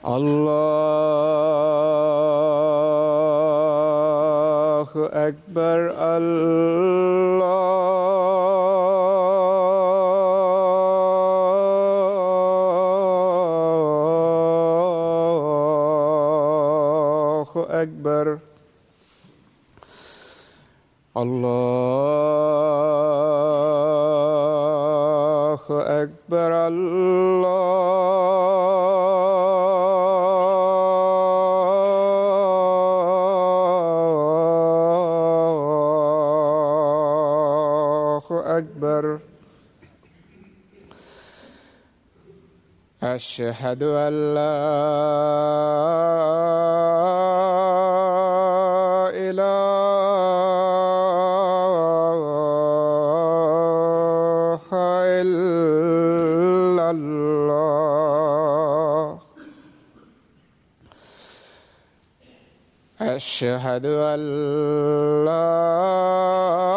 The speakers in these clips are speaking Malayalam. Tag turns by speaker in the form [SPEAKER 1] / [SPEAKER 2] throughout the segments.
[SPEAKER 1] الله أكبر الله أكبر الله أكبر الله أكبر أشهد أن لا إله إلا الله أشهد أن لا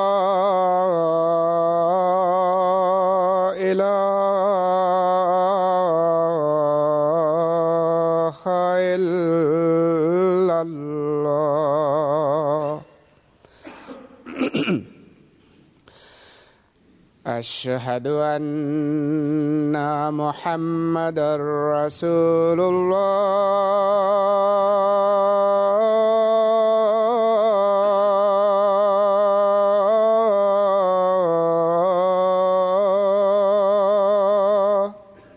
[SPEAKER 1] إله إلا الله أشهد أن محمدا رسول الله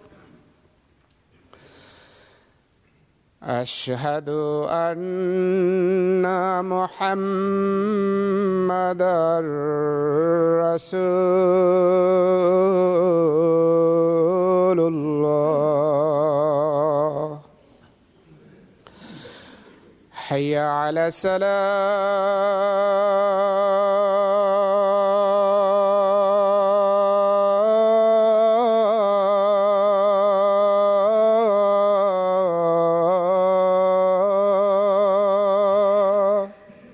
[SPEAKER 1] أشهد أن محمدا رسول الله حي على السلام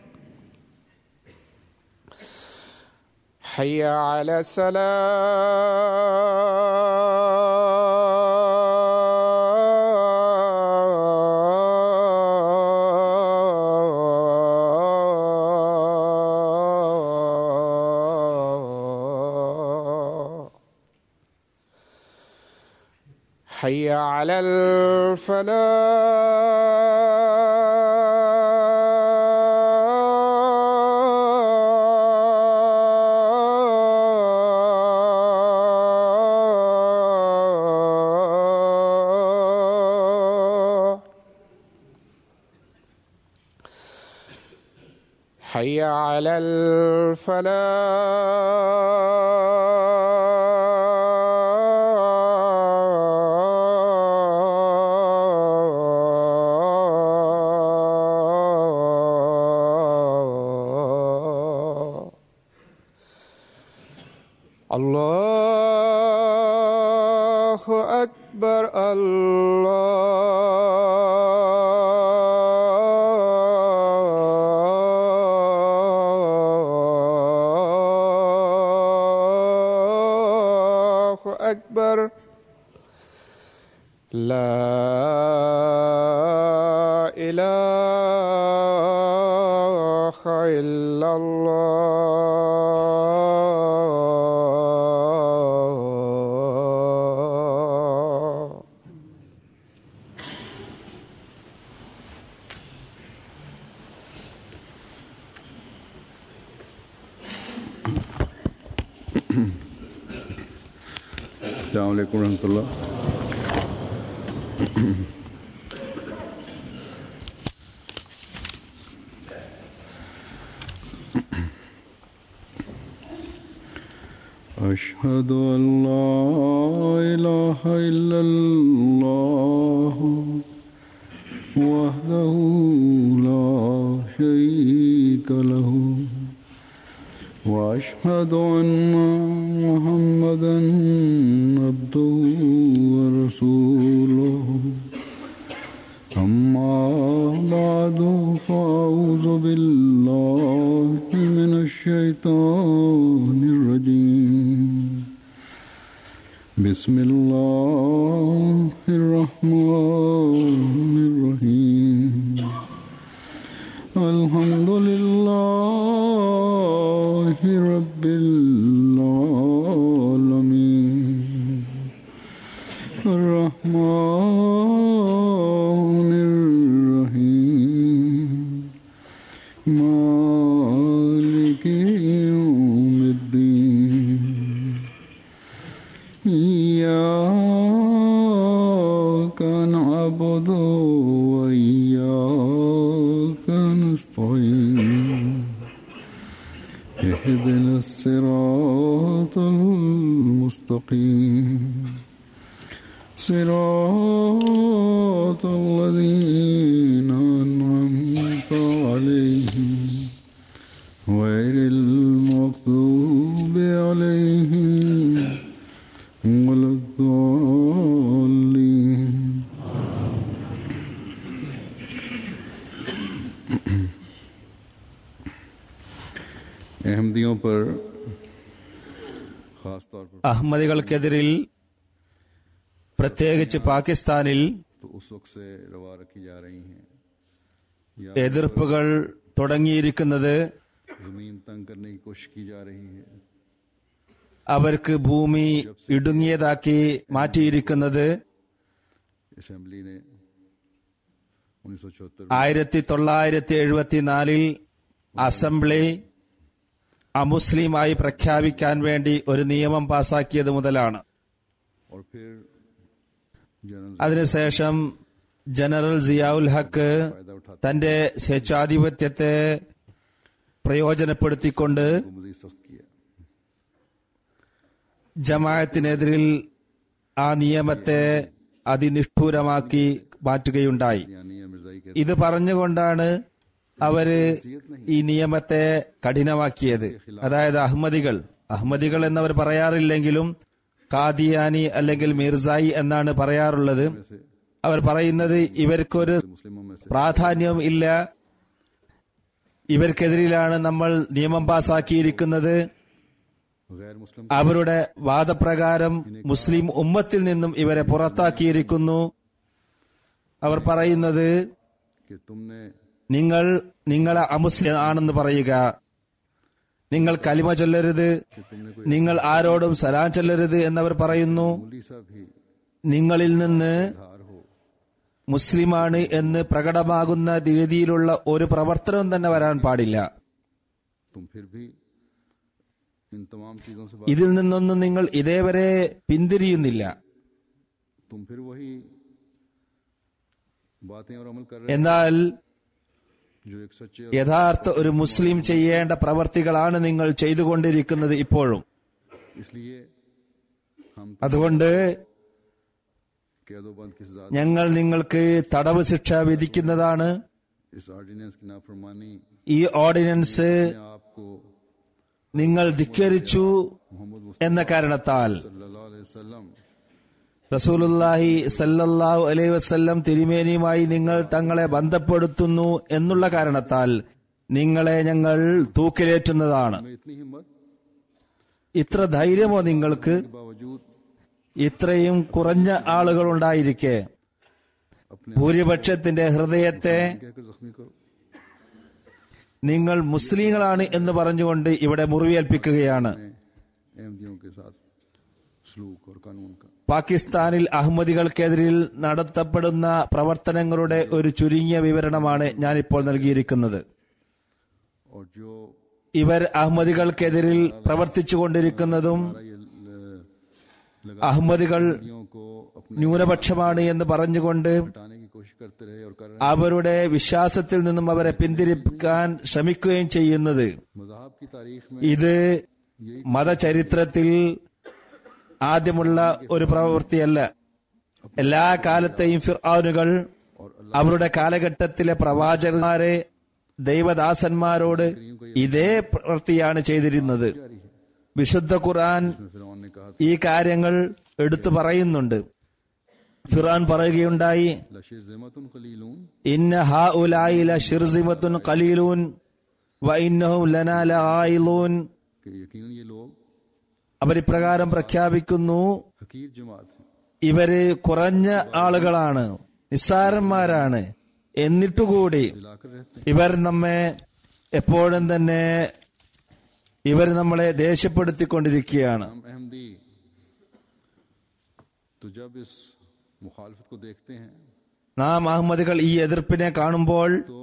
[SPEAKER 1] حي على السلام حي على الفلاح حي على الفلاح الله أكبر الله أكبر لا إله إلا الله
[SPEAKER 2] السلام عليكم ورحمة الله أشهد أن لا إله إلا الله وحده لا شريك له وأشهد أن محمدا عبده ورسوله أما بعد فأعوذ بالله من الشيطان الرجيم بسم الله الرحمن الرحيم الحمد لله رب العالمين الرحمن الرحيم مالك يوم الدين إياك نعبد وإياك نستعين اهدنا الصراط المستقيم صراط الذين أنعمت عليهم غير المغضوب عليهم ولا الضالين अहमदियों पर खास तौर पर
[SPEAKER 3] അഹമ്മദികൾക്കെതിരിൽ പ്രത്യേകിച്ച് പാകിസ്ഥാനിൽ
[SPEAKER 2] तो उस वक्त से रवा रखी जा रही हैं या
[SPEAKER 3] എതിർപ്പുകൾ തുടങ്ങിയിരിക്കുന്നത്
[SPEAKER 2] जमीन तंग करने की कोशिश की जा रही है
[SPEAKER 3] അവർക്ക് ഭൂമി ഇടുങ്ങിയതാക്കി മാറ്റിയിരിക്കുന്നത്
[SPEAKER 2] असेंबली ने उन्नीस सौ चौहत्तर
[SPEAKER 3] ആയിരത്തി തൊള്ളായിരത്തി എഴുപത്തിനാലിൽ അസംബ്ലി അമുസ്ലിമായി പ്രഖ്യാപിക്കാൻ വേണ്ടി ഒരു നിയമം പാസാക്കിയത് മുതലാണ്
[SPEAKER 2] और फिर जनरल
[SPEAKER 3] അതിനുശേഷം ജനറൽ സിയാഉൽ ഹക്ക്
[SPEAKER 2] फायदा उठाते
[SPEAKER 3] തന്റെ സ്വേച്ഛാധിപത്യത്തെ പ്രയോജനപ്പെടുത്തിക്കൊണ്ട്
[SPEAKER 2] को मजीद सख्त किया
[SPEAKER 3] ജമാഅത്തിനെതിരിൽ ആ നിയമത്തെ അതിനിഷ്ഠൂരമാക്കി മാറ്റുകയുണ്ടായി
[SPEAKER 2] यानी मिर्जाई के
[SPEAKER 3] ഇത് പറഞ്ഞുകൊണ്ടാണ് അവര് ഈ നിയമത്തെ കഠിനമാക്കിയത് അതായത് അഹമ്മദികൾ അഹമ്മദികൾ എന്നവർ പറയാറില്ലെങ്കിലും കാദിയാനി അല്ലെങ്കിൽ മിർസായി എന്നാണ് പറയാറുള്ളത് അവർ പറയുന്നത് ഇവർക്കൊരു
[SPEAKER 2] मुस्लिमों में से
[SPEAKER 3] പ്രാധാന്യവും ഇല്ല ഇവർക്കെതിരിലാണ് നമ്മൾ നിയമം പാസാക്കിയിരിക്കുന്നത്
[SPEAKER 2] गैर मुस्लिम
[SPEAKER 3] അവരുടെ വാദപ്രകാരം മുസ്ലിം ഉമ്മത്തിൽ നിന്നും ഇവരെ പുറത്താക്കിയിരിക്കുന്നു അവർ പറയുന്നത്
[SPEAKER 2] कि तुमने
[SPEAKER 3] നിങ്ങൾ നിങ്ങളെ അമുസ്ലിം ആണെന്ന് പറയുക നിങ്ങൾ കലിമ ചൊല്ലരുത്
[SPEAKER 2] कि तुमने कोई
[SPEAKER 3] നിങ്ങൾ ആരോടും സലാം ചൊല്ലരുത് എന്നവർ പറയുന്നു
[SPEAKER 2] मूली सा भी
[SPEAKER 3] നിങ്ങളിൽ നിന്ന്
[SPEAKER 2] धार हो
[SPEAKER 3] മുസ്ലിമാണ് എന്ന് പ്രകടമാകുന്ന രീതിയിലുള്ള ഒരു പ്രവർത്തനവും തന്നെ വരാൻ പാടില്ല
[SPEAKER 2] तुम फिर भी इन तमाम चीजों से
[SPEAKER 3] ഇതിൽ നിന്നൊന്നും നിങ്ങൾ ഇതേവരെ പിന്തിരിയുന്നില്ല
[SPEAKER 2] तुम फिर वही बातें और अमल कर रहे
[SPEAKER 3] എന്നാൽ
[SPEAKER 2] हो जो एक सच्चे और
[SPEAKER 3] യഥാർത്ഥ ഒരു മുസ്ലിം ചെയ്യേണ്ട പ്രവർത്തികളാണ് നിങ്ങൾ ചെയ്തുകൊണ്ടിരിക്കുന്നത് ഇപ്പോഴും
[SPEAKER 2] इसलिए हम
[SPEAKER 3] അതുകൊണ്ട്
[SPEAKER 2] कैदोबंद की सजा
[SPEAKER 3] ഞങ്ങൾ നിങ്ങൾക്ക് തടവ് ശിക്ഷ വിധിക്കുന്നതാണ്
[SPEAKER 2] इस ऑर्डिनेंस की नाफरमानी
[SPEAKER 3] ഈ ഓർഡിനൻസ്
[SPEAKER 2] ने आपको
[SPEAKER 3] നിങ്ങൾ ധിക്കരിച്ചു
[SPEAKER 2] मोहम्मद मुस्तफा
[SPEAKER 3] എന്ന കാരണത്താൽ
[SPEAKER 2] सल्लल्लाहु अलैहि वसल्लम
[SPEAKER 3] റസൂലുല്ലാഹി സല്ലല്ലാഹു അലൈഹി വസല്ലം തിരുമേനിയുമായി നിങ്ങൾ തങ്ങളെ ബന്ധപ്പെടുത്തുന്നു എന്നുള്ള കാരണത്താൽ നിങ്ങളെ ഞങ്ങൾ തൂക്കിലേറ്റുന്നതാണ്
[SPEAKER 2] में इतनी हिम्मत
[SPEAKER 3] ഇത്ര ധൈര്യമോ നിങ്ങൾക്ക്
[SPEAKER 2] के बावजूद
[SPEAKER 3] ഇത്രയും കുറഞ്ഞ ആളുകൾ ഉണ്ടായിരിക്കെ
[SPEAKER 2] अपने
[SPEAKER 3] ഭൂരിപക്ഷത്തിന്റെ ഹൃദയത്തെ
[SPEAKER 2] कहकर जख्मी करो
[SPEAKER 3] നിങ്ങൾ മുസ്ലിങ്ങളാണ് എന്ന് പറഞ്ഞുകൊണ്ട് ഇവിടെ മുറിവേൽപ്പിക്കുകയാണ്
[SPEAKER 2] अहमदियों के साथ सलूक और कानून का
[SPEAKER 3] പാകിസ്ഥാനിൽ അഹമ്മദികൾക്കെതിരിൽ നടത്തപ്പെടുന്ന പ്രവർത്തനങ്ങളുടെ ഒരു ചുരുങ്ങിയ വിവരണമാണ് ഞാനിപ്പോൾ നൽകിയിരിക്കുന്നത്
[SPEAKER 2] और जो
[SPEAKER 3] ഇവർ അഹമ്മദികൾക്കെതിരിൽ പ്രവർത്തിച്ചുകൊണ്ടിരിക്കുന്നതും
[SPEAKER 2] ये ल- लगा
[SPEAKER 3] അഹമ്മദികൾ
[SPEAKER 2] को अपने
[SPEAKER 3] ന്യൂനപക്ഷമാണ് എന്ന് പറഞ്ഞുകൊണ്ട്
[SPEAKER 2] हटाने की कोशिश करते रहे और कर रहे
[SPEAKER 3] അവരുടെ വിശ്വാസത്തിൽ നിന്നും അവരെ പിന്തിരിപ്പിക്കാൻ ശ്രമിക്കുകയും ചെയ്യുന്നത്
[SPEAKER 2] हैं मजहब की तारीख में
[SPEAKER 3] ഇത് മതചരിത്രത്തിൽ ആദ്യമുള്ള ഒരു പ്രവൃത്തിയല്ല എല്ലാ കാലത്തെയും ഫിർആനുകൾ അവരുടെ കാലഘട്ടത്തിലെ പ്രവാചകന്മാരെ ദൈവദാസന്മാരോട് ഇതേ പ്രവൃത്തിയാണ് ചെയ്തിരുന്നത്
[SPEAKER 2] जारी है
[SPEAKER 3] വിശുദ്ധ ഖുർആൻ
[SPEAKER 2] फिर ने कहा
[SPEAKER 3] ഈ കാര്യങ്ങൾ എടുത്തു പറയുന്നുണ്ട് ഫിറാൻ പറയുകയുണ്ടായി
[SPEAKER 2] लशीर जमतुन खलीलून
[SPEAKER 3] ഇന്ന ഹാ ഉലായില ഷിർസിമത്തുൻ ഖലീലൂൻ വ ഇന്നഹും ലനാ ലആയിലൂൻ
[SPEAKER 2] कि यकीनन ये लोग
[SPEAKER 3] അവരിപ്രകാരം പ്രഖ്യാപിക്കുന്നു
[SPEAKER 2] हकीर जमात है
[SPEAKER 3] ഇവര് കുറഞ്ഞ ആളുകളാണ് നിസ്സാരന്മാരാണ് എന്നിട്ടുകൂടി
[SPEAKER 2] दिलाकर रहते
[SPEAKER 3] ഇവർ നമ്മെ എപ്പോഴും തന്നെ ഇവർ നമ്മളെ ദേഷ്യപ്പെടുത്തിക്കൊണ്ടിരിക്കുകയാണ്
[SPEAKER 2] हैं हम अहमदी तो जब इस मुखालफत को देखते हैं
[SPEAKER 3] നാം അഹമ്മദികൾ ഈ എതിർപ്പിനെ കാണുമ്പോൾ
[SPEAKER 2] तो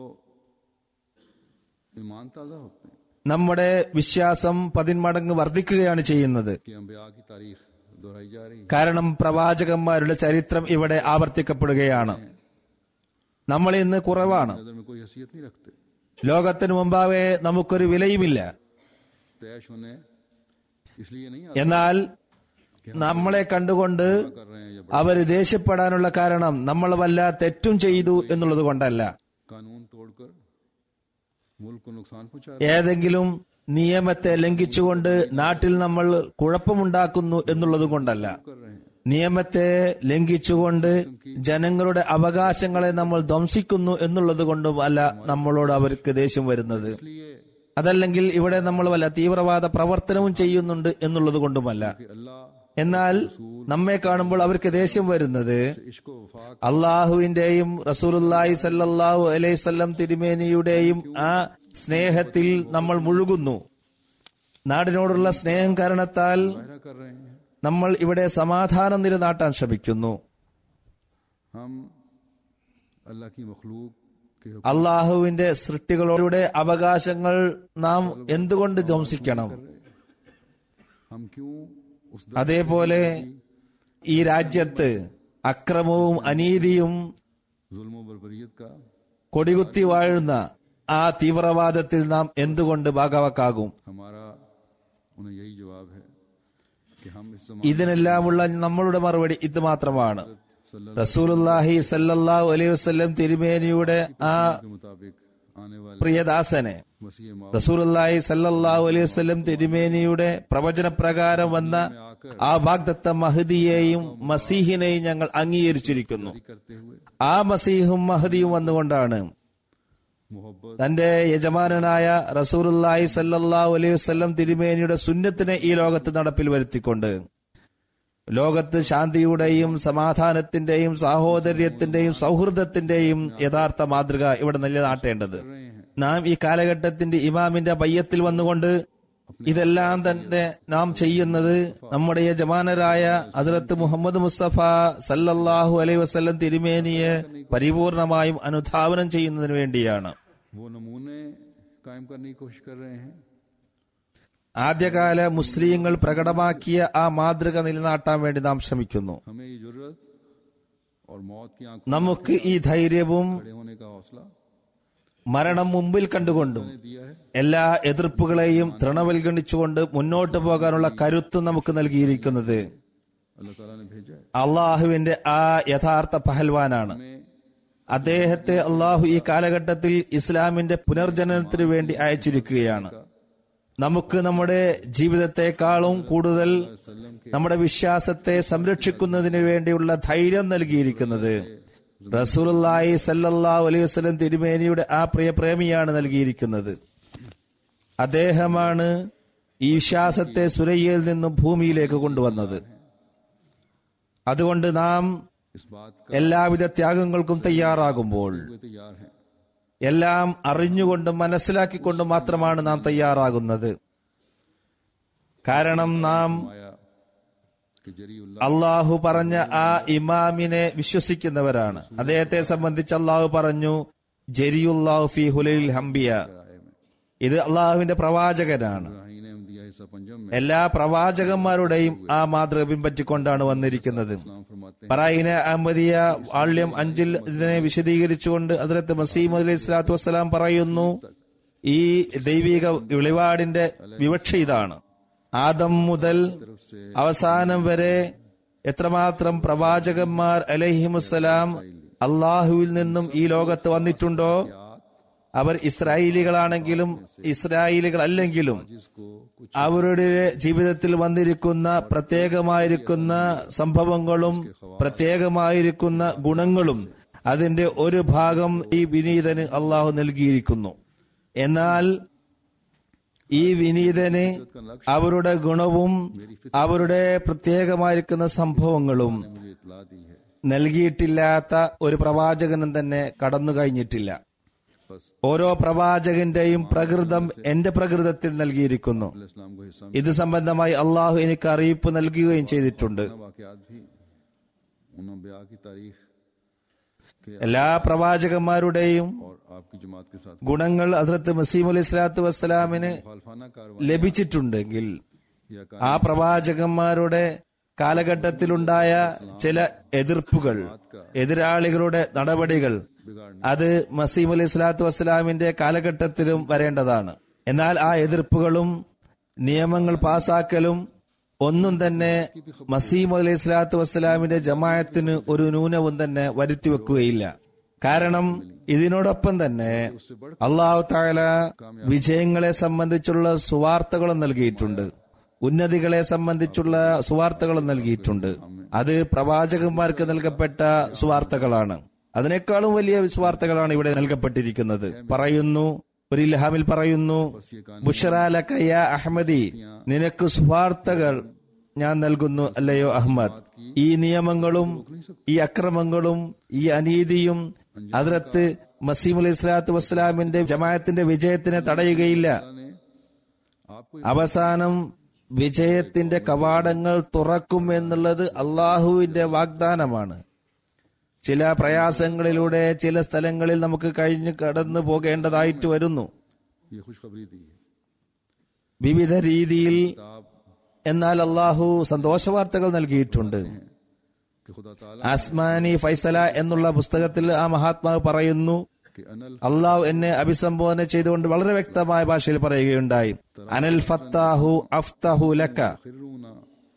[SPEAKER 2] ईमान ताज़ा होते हैं
[SPEAKER 3] നമ്മുടെ വിശ്വാസം പതിന്മടങ്ങ് വർദ്ധിക്കുകയാണ് ചെയ്യുന്നത്
[SPEAKER 2] कि अम्बिया की तारीख दोहराई जा रही है
[SPEAKER 3] കാരണം പ്രവാചകന്മാരുടെ ചരിത്രം ഇവിടെ ആവർത്തിക്കപ്പെടുകയാണ് നമ്മൾ ഇന്ന് കുറവാണ്
[SPEAKER 2] नजर में कोई हैसियत नहीं रखते
[SPEAKER 3] ലോകത്തിനു മുമ്പാകെ നമുക്കൊരു വിലയുമില്ല
[SPEAKER 2] तैश होने इसलिए नहीं
[SPEAKER 3] എന്നാൽ നമ്മളെ കണ്ടുകൊണ്ട്
[SPEAKER 2] आता कर रहे हैं या
[SPEAKER 3] അവർ ദേഷ്യപ്പെടാനുള്ള കാരണം നമ്മൾ വല്ല തെറ്റും ചെയ്തു എന്നുള്ളത് കൊണ്ടല്ല
[SPEAKER 2] कानून तोड़कर मुल्क को नुकसान पहुंचा
[SPEAKER 3] ഏതെങ്കിലും നിയമത്തെ ലംഘിച്ചുകൊണ്ട് നാട്ടിൽ നമ്മൾ കുഴപ്പമുണ്ടാക്കുന്നു എന്നുള്ളത് കൊണ്ടല്ല
[SPEAKER 2] कर रहे हैं
[SPEAKER 3] നിയമത്തെ ലംഘിച്ചുകൊണ്ട് ജനങ്ങളുടെ അവകാശങ്ങളെ നമ്മൾ ധ്വംസിക്കുന്നു എന്നുള്ളത് കൊണ്ടും അല്ല നമ്മളോട് അവർക്ക് ദേഷ്യം വരുന്നത്
[SPEAKER 2] इसलिए
[SPEAKER 3] അതല്ലെങ്കിൽ ഇവിടെ നമ്മൾ വല്ല തീവ്രവാദ പ്രവർത്തനവും ചെയ്യുന്നുണ്ട് എന്നുള്ളത് കൊണ്ടുമല്ല
[SPEAKER 2] कि अल्लाह
[SPEAKER 3] എന്നാൽ നമ്മെ കാണുമ്പോൾ അവർക്ക് ദേഷ്യം വരുന്നത്
[SPEAKER 2] इश्क व वफा
[SPEAKER 3] അള്ളാഹുവിന്റെയും റസൂലുല്ലാഹി സല്ലല്ലാഹു അലൈഹി വസല്ലം തിരുമേനിയുടെയും ആ സ്നേഹത്തിൽ നമ്മൾ മുഴുകുന്നു നാടിനോടുള്ള സ്നേഹം കാരണത്താൽ
[SPEAKER 2] जाहिर कर रहे हैं
[SPEAKER 3] നമ്മൾ ഇവിടെ സമാധാനം നിലനാട്ടാൻ ശ്രമിക്കുന്നു
[SPEAKER 2] हम अल्लाह की मखलूक के हुक्म
[SPEAKER 3] അള്ളാഹുവിന്റെ സൃഷ്ടികളുടെ അവകാശങ്ങൾ നാം എന്തുകൊണ്ട് ധ്വംസിക്കണം
[SPEAKER 2] हम क्यों उस
[SPEAKER 3] അതേപോലെ ഈ രാജ്യത്ത് അക്രമവും അനീതിയും
[SPEAKER 2] जुल्म व बरबरीत का
[SPEAKER 3] കൊടികുത്തി വാഴുന്ന ആ തീവ്രവാദത്തിൽ നാം എന്തുകൊണ്ട് ഭാഗവക്കാകും
[SPEAKER 2] हमारा उन्हें यही जवाब है कि हम इस समाज
[SPEAKER 3] ഇതിനെല്ലാമുള്ള നമ്മളുടെ മറുപടി ഇത് മാത്രമാണ്
[SPEAKER 2] सल्लल्लाहु
[SPEAKER 3] റസൂലുല്ലാഹി സല്ലല്ലാഹു അലൈഹി വസല്ലം തിരുമേനിയുടെ ആ
[SPEAKER 2] के मुताबिक आने वाले
[SPEAKER 3] പ്രിയദാസനെ
[SPEAKER 2] मसीह मौत
[SPEAKER 3] റസൂലുല്ലാഹി സല്ലല്ലാഹു അലൈഹി വസല്ലം തിരുമേനിയുടെ പ്രവചനപ്രകാരം വന്ന ആ വാഗ്ദത്ത മഹദിയെയും മസീഹിനെയും ഞങ്ങൾ അംഗീകരിച്ചിരിക്കുന്നു
[SPEAKER 2] करते हुए
[SPEAKER 3] ആ മസീഹും മഹദിയും വന്നുകൊണ്ടാണ്
[SPEAKER 2] मोहब्बत
[SPEAKER 3] തന്റെ യജമാനനായ റസൂലുല്ലാഹി സല്ലല്ലാഹു അലൈഹി വസല്ലം തിരുമേനിയുടെ സുന്നത്തിനെ ഈ ലോകത്ത് നടപ്പിൽ വരുത്തിക്കൊണ്ട് ലോകത്ത് ശാന്തിയുടെയും സമാധാനത്തിന്റെയും സാഹോദര്യത്തിന്റെയും സൗഹൃദത്തിന്റെയും യഥാർത്ഥ മാതൃക ഇവിടെ നിലനാട്ടേണ്ടത്
[SPEAKER 2] कर रहे हैं
[SPEAKER 3] നാം ഈ കാലഘട്ടത്തിന്റെ ഇമാമിന്റെ പയ്യത്തിൽ വന്നുകൊണ്ട് ഇതെല്ലാം തന്നെ നാം ചെയ്യുന്നത് നമ്മുടെ യജമാനരായ ഹസ്രത്ത് മുഹമ്മദ് മുസ്തഫ സല്ലല്ലാഹു അലൈഹി വസല്ലം തിരുമേനിയെ പരിപൂർണമായും അനുധാവനം ചെയ്യുന്നതിന് വേണ്ടിയാണ്
[SPEAKER 2] वो नमूने कायम करने की कोशिश कर रहे हैं
[SPEAKER 3] ആദ്യകാല മുസ്ലിങ്ങൾ പ്രകടമാക്കിയ ആ മാതൃക നിലനാട്ടാൻ വേണ്ടി നാം ശ്രമിക്കുന്നു
[SPEAKER 2] हमें ये जरूरत और मौत की आंखों
[SPEAKER 3] നമുക്ക് ഈ ധൈര്യവും
[SPEAKER 2] खड़े होने का हौसला
[SPEAKER 3] മരണം മുമ്പിൽ കണ്ടുകൊണ്ടും
[SPEAKER 2] ने दिया है
[SPEAKER 3] എല്ലാ എതിർപ്പുകളെയും തൃണവൽഗണിച്ചുകൊണ്ട് മുന്നോട്ട് പോകാനുള്ള കരുത്തും നമുക്ക് നൽകിയിരിക്കുന്നത്
[SPEAKER 2] अल्लाह ताला ने भेजा है
[SPEAKER 3] അള്ളാഹുവിന്റെ ആ യഥാർത്ഥ പഹൽവാനാണ്
[SPEAKER 2] हमें
[SPEAKER 3] അദ്ദേഹത്തെ അള്ളാഹു ഈ കാലഘട്ടത്തിൽ ഇസ്ലാമിന്റെ പുനർജനനത്തിനു വേണ്ടി അയച്ചിരിക്കുകയാണ് നമുക്ക് നമ്മുടെ ജീവിതത്തെക്കാളും കൂടുതൽ
[SPEAKER 2] वसल्लम के
[SPEAKER 3] നമ്മുടെ വിശ്വാസത്തെ സംരക്ഷിക്കുന്നതിന് വേണ്ടിയുള്ള ധൈര്യം നൽകിയിരിക്കുന്നത് റസൂലുള്ളാഹി സല്ലല്ലാഹു അലൈഹി വസല്ലം തിരുമേനിയുടെ ആ പ്രിയ പ്രേമിയാണ് നൽകിയിരിക്കുന്നത് അദ്ദേഹമാണ് ഈ വിശ്വാസത്തെ സുരയ്യയിൽ നിന്നും ഭൂമിയിലേക്ക് കൊണ്ടുവന്നത് അതുകൊണ്ട് നാം
[SPEAKER 2] इस बात का
[SPEAKER 3] എല്ലാവിധ ത്യാഗങ്ങൾക്കും തയ്യാറാകുമ്പോൾ
[SPEAKER 2] वे तैयार हैं
[SPEAKER 3] എല്ലാം അറിഞ്ഞുകൊണ്ടും മനസ്സിലാക്കിക്കൊണ്ടും മാത്രമാണ് നാം തയ്യാറാകുന്നത് കാരണം നാം
[SPEAKER 2] आया कि जरीउल्लाह
[SPEAKER 3] അള്ളാഹു പറഞ്ഞ ആ ഇമാമിനെ വിശ്വസിക്കുന്നവരാണ് അദ്ദേഹത്തെ സംബന്ധിച്ച് അള്ളാഹു പറഞ്ഞു ജരിയുല്ലാഹു ഫി ഹുലൈൽ ഹംബിയ
[SPEAKER 2] आए में
[SPEAKER 3] ഇത് അള്ളാഹുവിന്റെ പ്രവാചകനാണ്
[SPEAKER 2] इब्राहिम ने दिया हिस्सा पंजम में
[SPEAKER 3] എല്ലാ പ്രവാചകന്മാരുടെയും ആ മാതൃക പിൻപറ്റിക്കൊണ്ടാണ് വന്നിരിക്കുന്നത്
[SPEAKER 2] नाम फरमाते हैं
[SPEAKER 3] പറയിന അഹമ്മദിയ ആള്യം അഞ്ചിൽ ഇതിനെ വിശദീകരിച്ചുകൊണ്ട് അതിലത്ത് മസീം അലൈഹി സ്വലാത്തു വസ്സലാം പറയുന്നു ഈ ദൈവിക വെളിപാടിന്റെ വിവക്ഷ ഇതാണ് ആദം മുതൽ അവസാനം വരെ എത്രമാത്രം പ്രവാചകന്മാർ അലഹിമുസലാം അള്ളാഹുവിൽ നിന്നും ഈ ലോകത്ത് വന്നിട്ടുണ്ടോ അവർ ഇസ്രായേലികളാണെങ്കിലും ഇസ്രായേലികൾ അല്ലെങ്കിലും
[SPEAKER 2] जिसको कुछ
[SPEAKER 3] അവരുടെ ജീവിതത്തിൽ വന്നിരിക്കുന്ന പ്രത്യേകമായിരിക്കുന്ന സംഭവങ്ങളും പ്രത്യേകമായിരിക്കുന്ന ഗുണങ്ങളും അതിന്റെ ഒരു ഭാഗം ഈ വിനീതന് അള്ളാഹു നൽകിയിരിക്കുന്നു എന്നാൽ ഈ വിനീതന് അവരുടെ ഗുണവും അവരുടെ പ്രത്യേകമായിരിക്കുന്ന സംഭവങ്ങളും
[SPEAKER 2] मुझे इतला दी है
[SPEAKER 3] നൽകിയിട്ടില്ലാത്ത ഒരു പ്രവാചകനും തന്നെ കടന്നു കഴിഞ്ഞിട്ടില്ല
[SPEAKER 2] बस
[SPEAKER 3] ഓരോ പ്രവാചകന്റെയും പ്രകൃതം എന്റെ പ്രകൃതത്തിൽ നൽകിയിരിക്കുന്നു
[SPEAKER 2] इस्लाम को हिस्सा
[SPEAKER 3] ഇത് സംബന്ധമായി അള്ളാഹു എനിക്ക് അറിയിപ്പ് നൽകുകയും ചെയ്തിട്ടുണ്ട്
[SPEAKER 2] वाकयात भी उन अम्बिया की तारीख के
[SPEAKER 3] എല്ലാ പ്രവാചകന്മാരുടെയും
[SPEAKER 2] और आपकी जमात के साथ
[SPEAKER 3] ഗുണങ്ങൾ ഹസ്രത്ത് മസീം അലി സ്വലാത്തു വസ്സലാമിന്
[SPEAKER 2] मुखालफाना कार्रवाई
[SPEAKER 3] ലഭിച്ചിട്ടുണ്ടെങ്കിൽ
[SPEAKER 2] या
[SPEAKER 3] ആ പ്രവാചകന്മാരുടെ കാലഘട്ടത്തിലുണ്ടായ ചില എതിർപ്പുകൾ എതിരാളികളുടെ നടപടികൾ അത് മസീം അലി സ്വലാത്തു വസ്സലാമിന്റെ കാലഘട്ടത്തിലും വരേണ്ടതാണ് എന്നാൽ ആ എതിർപ്പുകളും നിയമങ്ങൾ പാസാക്കലും ഒന്നും തന്നെ മസീം അലൈഹി സ്വലാത്തു വസ്സലാമിന്റെ ജമായത്തിന് ഒരു ന്യൂനവും തന്നെ വരുത്തിവെക്കുകയില്ല കാരണം ഇതിനോടൊപ്പം തന്നെ അള്ളാഹു താല വിജയങ്ങളെ സംബന്ധിച്ചുള്ള സുവാർത്തകളും നൽകിയിട്ടുണ്ട് ഉന്നതികളെ സംബന്ധിച്ചുള്ള സുവാർത്തകളും നൽകിയിട്ടുണ്ട് അത് പ്രവാചകന്മാർക്ക് നൽകപ്പെട്ട സുവാർത്തകളാണ് അതിനേക്കാളും വലിയ സുവാർത്തകളാണ് ഇവിടെ നൽകപ്പെട്ടിരിക്കുന്നത് പറയുന്നു ഒരു ഇൽഹാമിൽ പറയുന്നു ബുഷറാലക്കയ അഹമ്മദി നിനക്ക് സുവാർത്തകൾ ഞാൻ നൽകുന്നു അല്ലയോ അഹമ്മദ് ഈ നിയമങ്ങളും ഈ അക്രമങ്ങളും ഈ അനീതിയും അതിർത്ത് മസീം അലൈഹി സ്വലാത്തു വസ്സലാമിന്റെ ജമായത്തിന്റെ വിജയത്തിനെ തടയുകയില്ല
[SPEAKER 2] ने आपको
[SPEAKER 3] അവസാനം വിജയത്തിന്റെ കവാടങ്ങൾ തുറക്കും എന്നുള്ളത് അള്ളാഹുവിന്റെ വാഗ്ദാനമാണ് ചില പ്രയാസങ്ങളിലൂടെ ചില സ്ഥലങ്ങളിൽ നമുക്ക് കഴിഞ്ഞ് കടന്നു പോകേണ്ടതായിട്ട് വരുന്നു
[SPEAKER 2] ये खुशखबरी दी है
[SPEAKER 3] വിവിധ രീതിയിൽ
[SPEAKER 2] आप
[SPEAKER 3] എന്നാൽ അള്ളാഹു സന്തോഷവാർത്തകൾ നൽകിയിട്ടുണ്ട്
[SPEAKER 2] कि खुदा ताला
[SPEAKER 3] ആസ്മാനി ഫൈസല എന്നുള്ള പുസ്തകത്തിൽ ആ മഹാത്മാവ് പറയുന്നു
[SPEAKER 2] के अनल
[SPEAKER 3] അള്ളാഹു എന്നെ അഭിസംബോധന ചെയ്തുകൊണ്ട് വളരെ വ്യക്തമായ ഭാഷയിൽ പറയുകയുണ്ടായി അനൽ ഫത്താഹു അഫ്തഹു ലക്ക
[SPEAKER 2] खिरूना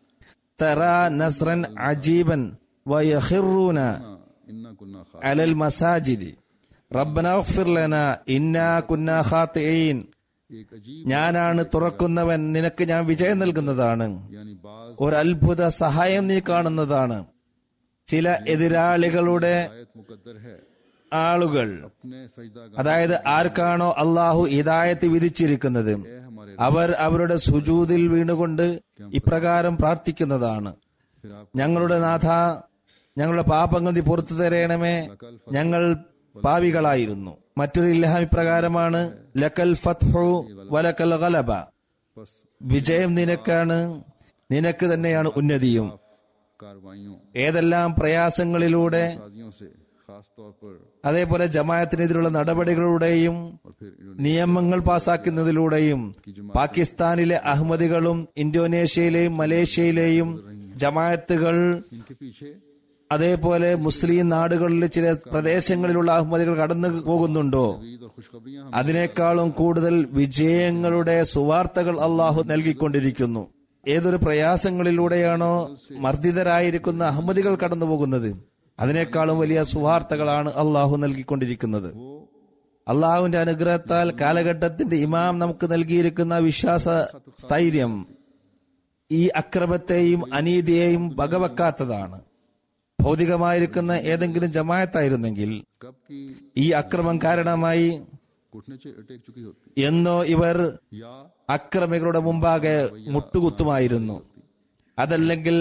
[SPEAKER 3] തറ നസ്രൻ അജീബൻ വയഖിറൂന
[SPEAKER 2] इन्ना कुन्ना खा
[SPEAKER 3] അലൽ മസാജിദി റബ്ബന ഉഗ്ഫിർ ലനാ ഇന്നാ കുന്നാ ഖാത്തിഈൻ
[SPEAKER 2] एक अजीब
[SPEAKER 3] ഞാനാണ് തുറക്കുന്നവൻ നിനക്ക് ഞാൻ വിജയം നൽകുന്നതാണ്
[SPEAKER 2] यानी बाज
[SPEAKER 3] ഒരു അത്ഭുത സഹായം നീ കാണുന്നതാണ് ചില എതിരാളികളുടെ
[SPEAKER 2] आयत मुकद्दर है
[SPEAKER 3] ആളുകൾ
[SPEAKER 2] अपने सजदा
[SPEAKER 3] അതായത് ആർക്കാണോ അള്ളാഹു ഹിദായത്ത് വിധിച്ചിരിക്കുന്നത്
[SPEAKER 2] हमारे
[SPEAKER 3] അവർ അവരുടെ സുജൂതിൽ വീണുകൊണ്ട് ഇപ്രകാരം പ്രാർത്ഥിക്കുന്നതാണ്
[SPEAKER 2] फिर आप
[SPEAKER 3] ഞങ്ങളുടെ നാഥ ഞങ്ങളുടെ പാപങ്ങൾ നീ പുറത്തു തരയണമേ ഞങ്ങൾ പാവികളായിരുന്നു മറ്റൊരു ഇല്ലഹം ഇപ്രകാരമാണ് ലക്കൽ ഫത്ഹു വലക്കൽ ഗലബ
[SPEAKER 2] बस
[SPEAKER 3] വിജയം നിനക്കാണ് നിനക്ക് തന്നെയാണ് ഉന്നതിയും
[SPEAKER 2] कार्रवाइयों
[SPEAKER 3] ഏതെല്ലാം പ്രയാസങ്ങളിലൂടെ
[SPEAKER 2] साजियों से खास तौर पर
[SPEAKER 3] അതേപോലെ ജമായത്തിനെതിരുള്ള നടപടികളുടെയും
[SPEAKER 2] और फिर इन्होंने
[SPEAKER 3] നിയമങ്ങൾ പാസാക്കുന്നതിലൂടെയും പാകിസ്ഥാനിലെ അഹമ്മദികളും ഇന്തോനേഷ്യയിലെയും മലേഷ്യയിലെയും ജമായത്തുകൾ
[SPEAKER 2] इनके पीछे
[SPEAKER 3] അതേപോലെ മുസ്ലിം നാടുകളിലെ ചില പ്രദേശങ്ങളിലുള്ള അഹമ്മദികൾ കടന്നു പോകുന്നുണ്ടോ
[SPEAKER 2] ईद और खुशखबरियां
[SPEAKER 3] അതിനേക്കാളും കൂടുതൽ വിജയങ്ങളുടെ സുവാർത്തകൾ അള്ളാഹു നൽകിക്കൊണ്ടിരിക്കുന്നു ഏതൊരു പ്രയാസങ്ങളിലൂടെയാണോ മർദ്ദിതരായിരിക്കുന്ന അഹമ്മദികൾ കടന്നു പോകുന്നത് അതിനേക്കാളും വലിയ സുവാർത്തകളാണ് അള്ളാഹു നൽകിക്കൊണ്ടിരിക്കുന്നത് അള്ളാഹുവിന്റെ അനുഗ്രഹത്താൽ കാലഘട്ടത്തിന്റെ ഇമാം നമുക്ക് നൽകിയിരിക്കുന്ന വിശ്വാസ സ്ഥൈര്യം ഈ അക്രമത്തെയും അനീതിയെയും വകവെക്കാത്തതാണ് ഭൗതികമായിരിക്കുന്ന ഏതെങ്കിലും ജമായത്തായിരുന്നെങ്കിൽ
[SPEAKER 2] कब की
[SPEAKER 3] ഈ അക്രമം കാരണമായി
[SPEAKER 2] घुटने चे- टेक चुकी होती
[SPEAKER 3] എന്നോ ഇവർ
[SPEAKER 2] या
[SPEAKER 3] അക്രമികളുടെ മുമ്പാകെ മുട്ടുകുത്തുമായിരുന്നു അതല്ലെങ്കിൽ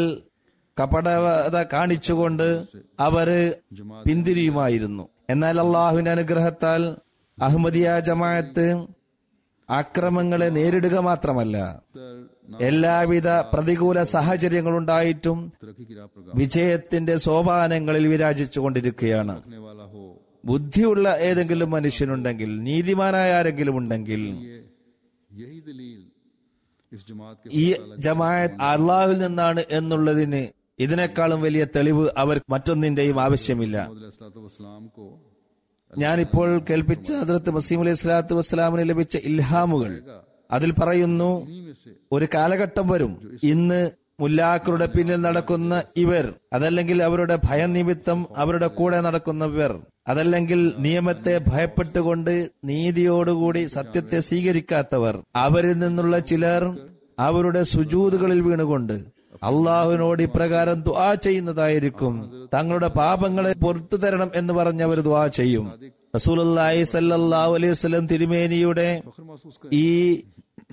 [SPEAKER 3] കപടത കാണിച്ചുകൊണ്ട് അവര് പിന്തിരിയുമായിരുന്നു എന്നാൽ അള്ളാഹുവിന്റെ അനുഗ്രഹത്താൽ അഹമ്മദിയ ജമാഅത്ത് അക്രമങ്ങളെ നേരിടുക മാത്രമല്ല
[SPEAKER 2] तर ना
[SPEAKER 3] എല്ലാവിധ പ്രതികൂല സാഹചര്യങ്ങളുണ്ടായിട്ടും
[SPEAKER 2] तरक्की की राह पर
[SPEAKER 3] വിജയത്തിന്റെ സോപാനങ്ങളിൽ വിരാജിച്ചു കൊണ്ടിരിക്കുകയാണ്
[SPEAKER 2] गाने वाला हो
[SPEAKER 3] ബുദ്ധിയുള്ള ഏതെങ്കിലും മനുഷ്യനുണ്ടെങ്കിൽ നീതിമാനായ ആരെങ്കിലും ഉണ്ടെങ്കിൽ
[SPEAKER 2] ये यही दलील इस जमात के
[SPEAKER 3] ഈ ജമാഅത്ത് അള്ളാഹുവിൽ നിന്നാണ് എന്നുള്ളതിന് ഇതിനേക്കാളും വലിയ തെളിവ് അവർ മറ്റൊന്നിന്റെയും ആവശ്യമില്ല
[SPEAKER 2] वसलाम को
[SPEAKER 3] ഞാനിപ്പോൾ കേൾപ്പിച്ച ഹസ്രത്ത് മസീം അലൈഹി സ്വലാത്തു വസ്സലാമിന് ലഭിച്ച ഇൽഹാമുകൾ അതിൽ പറയുന്നു
[SPEAKER 2] इन्हीं में से
[SPEAKER 3] ഒരു കാലഘട്ടം വരും ഇന്ന് മുല്ലാക്കളുടെ പിന്നിൽ നടക്കുന്ന ഇവർ അതല്ലെങ്കിൽ അവരുടെ ഭയനിമിത്തം അവരുടെ കൂടെ നടക്കുന്നവർ അതല്ലെങ്കിൽ നിയമത്തെ ഭയപ്പെട്ടുകൊണ്ട് നീതിയോടുകൂടി സത്യത്തെ സ്വീകരിക്കാത്തവർ അവരിൽ നിന്നുള്ള ചിലർ അവരുടെ സുജൂതുകളിൽ വീണുകൊണ്ട് അള്ളാഹുവിനോട് ഇപ്രകാരം ദുആ ചെയ്യുന്നതായിരിക്കും തങ്ങളുടെ പാപങ്ങളെ പുറത്തു തരണം എന്ന് പറഞ്ഞ് അവർ ദുആ ചെയ്യും റസൂലുള്ളാഹി സല്ലല്ലാഹു അലൈഹി വസല്ലം തിരുമേനിയുടെ
[SPEAKER 2] फख्र महसूस कर
[SPEAKER 3] ഈ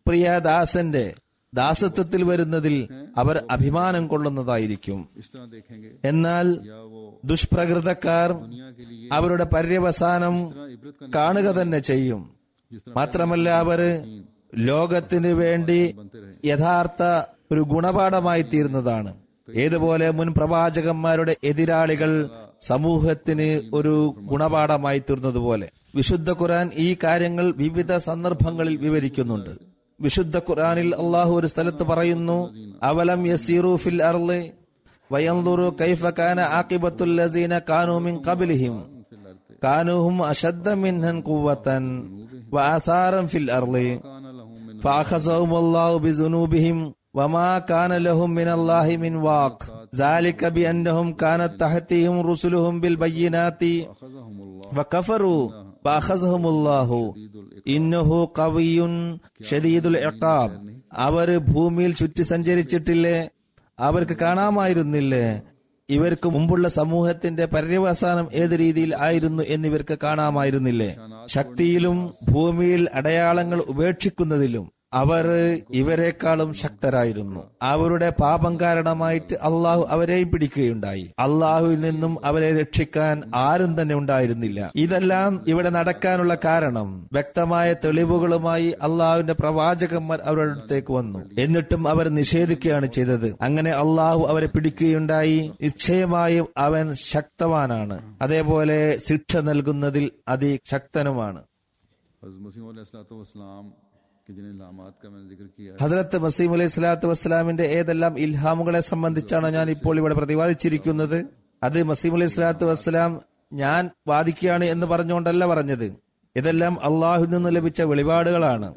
[SPEAKER 3] പ്രിയദാസന്റെ ദാസത്വത്തിൽ വരുന്നതിൽ അവർ അഭിമാനം കൊള്ളുന്നതായിരിക്കും
[SPEAKER 2] इस तरह देखेंगे
[SPEAKER 3] എന്നാൽ
[SPEAKER 2] या वो
[SPEAKER 3] ദുഷ്പ്രകൃതക്കാർ
[SPEAKER 2] दुनिया के लिए
[SPEAKER 3] അവരുടെ പര്യവസാനം
[SPEAKER 2] इबरत का
[SPEAKER 3] കാണുക തന്നെ ചെയ്യും
[SPEAKER 2] जिस तरह
[SPEAKER 3] മാത്രമല്ല അവർ ലോകത്തിന് വേണ്ടി യഥാർത്ഥ ഒരു ഗുണപാഠമായി തീരുന്നതാണ് ഏതുപോലെ മുൻ പ്രവാചകന്മാരുടെ എതിരാളികൾ സമൂഹത്തിന് ഒരു ഗുണപാഠമായി തീർന്നതുപോലെ വിശുദ്ധ ഖുർആൻ ഈ കാര്യങ്ങൾ വിവിധ സന്ദർഭങ്ങളിൽ വിവരിക്കുന്നുണ്ട് വിശുദ്ധ ഖുർആനിൽ അള്ളാഹു ഒരു സ്ഥലത്ത് പറയുന്നു അവലം യസീറു ഫിൽ അർള് വയന്തുറു കൈഫ കാന ആഖിബത്തുൽ ലസീന കാനൂ മിൻ ഖബ്ലിഹിം كانوا هم أشد منهم قوة وآثارا في الأرض
[SPEAKER 2] काना लहूं मिन
[SPEAKER 3] فأخذهم الله بذنوبهم وما كان لهم من الله من واق ذلك بأنهم كانت تحتهم رسلهم بالبينات
[SPEAKER 2] अखज़हम अल्लाह
[SPEAKER 3] فكفروا فأخذهم الله إنه قوي شديد العقاب അവർ ഭൂമിയിൽ ചുറ്റി സഞ്ചരിച്ചിട്ടില്ലേ അവർക്ക് കാണാമായിരുന്നില്ലേ ഇവർക്ക് മുമ്പുള്ള സമൂഹത്തിന്റെ പര്യവസാനം ഏത് രീതിയിൽ ആയിരുന്നു എന്നിവർക്ക് കാണാമായിരുന്നില്ലേ ശക്തിയിലും ഭൂമിയിൽ അടയാളങ്ങൾ ഉപേക്ഷിക്കുന്നതിലും അവർ ഇവരെക്കാളും ശക്തരായിരുന്നു അവരുടെ പാപം കാരണമായിട്ട് അള്ളാഹു അവരെയും പിടിക്കുകയുണ്ടായി അള്ളാഹുവിൽ നിന്നും അവരെ രക്ഷിക്കാൻ ആരും തന്നെ ഉണ്ടായിരുന്നില്ല ഇതെല്ലാം ഇവിടെ നടക്കാനുള്ള കാരണം വ്യക്തമായ തെളിവുകളുമായി അള്ളാഹുവിന്റെ പ്രവാചകന്മാർ അവരുടെ അടുത്തേക്ക് വന്നു എന്നിട്ടും അവർ നിഷേധിക്കുകയാണ് ചെയ്തത് അങ്ങനെ അള്ളാഹു അവരെ പിടിക്കുകയുണ്ടായി നിശ്ചയമായും അവൻ ശക്തവാനാണ് അതേപോലെ ശിക്ഷ നൽകുന്നതിൽ അതിശക്തനുമാണ്
[SPEAKER 2] हज़रत मसीह वसलाम के जिन इलामात का मैंने जिक्र किया है
[SPEAKER 3] ഹസരത്ത് മസീം അലൈഹി സ്വലാത്തു വസ്സലാമിന്റെ ഏതെല്ലാം ഇൽഹാമുകളെ സംബന്ധിച്ചാണ് ഞാൻ ഇപ്പോൾ ഇവിടെ പ്രതിപാദിച്ചിരിക്കുന്നത് അത് മസീം അലൈഹി സ്വലാത്തു വസ്സലാം ഞാൻ വാദിക്കുകയാണ് എന്ന് പറഞ്ഞുകൊണ്ടല്ല പറഞ്ഞത് ഇതെല്ലാം അള്ളാഹുവിൽ നിന്ന് ലഭിച്ച വെളിപാടുകളാണ്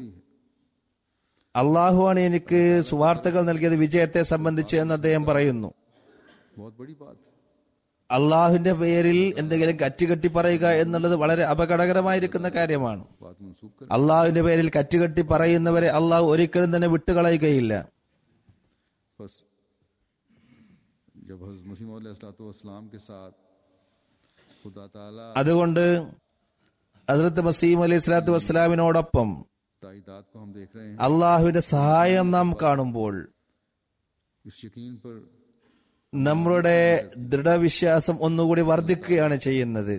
[SPEAKER 3] അള്ളാഹുവാണ് എനിക്ക് സുവാർത്തകൾ നൽകിയത് വിജയത്തെ സംബന്ധിച്ച് എന്ന് അദ്ദേഹം പറയുന്നു
[SPEAKER 2] बहुत बड़ी बात है
[SPEAKER 3] അള്ളാഹുവിന്റെ പേരിൽ എന്തെങ്കിലും കറ്റുകെട്ടി പറയുക എന്നുള്ളത് വളരെ അപകടകരമായിരിക്കുന്ന കാര്യമാണ്
[SPEAKER 2] बात मनसूख कर
[SPEAKER 3] അള്ളാഹുവിന്റെ പേരിൽ കറ്റുകെട്ടി പറയുന്നവരെ അള്ളാഹു ഒരിക്കലും തന്നെ വിട്ടുകളയുകയില്ല
[SPEAKER 2] बस जब हज़रत मसीह वसलाम के साथ खुदा ताला
[SPEAKER 3] അതുകൊണ്ട് ഹസ്രത്ത് മസീം അലൈഹി സ്വലാത്തു വസ്സലാമിനോടൊപ്പം
[SPEAKER 2] ताइदाद को हम देख रहे हैं
[SPEAKER 3] അള്ളാഹുവിന്റെ സഹായം നാം കാണുമ്പോൾ
[SPEAKER 2] इस यकीन पर
[SPEAKER 3] നമ്മുടെ ദൃഢവിശ്വാസം ഒന്നുകൂടി വർദ്ധിക്കുകയാണ് ചെയ്യുന്നത്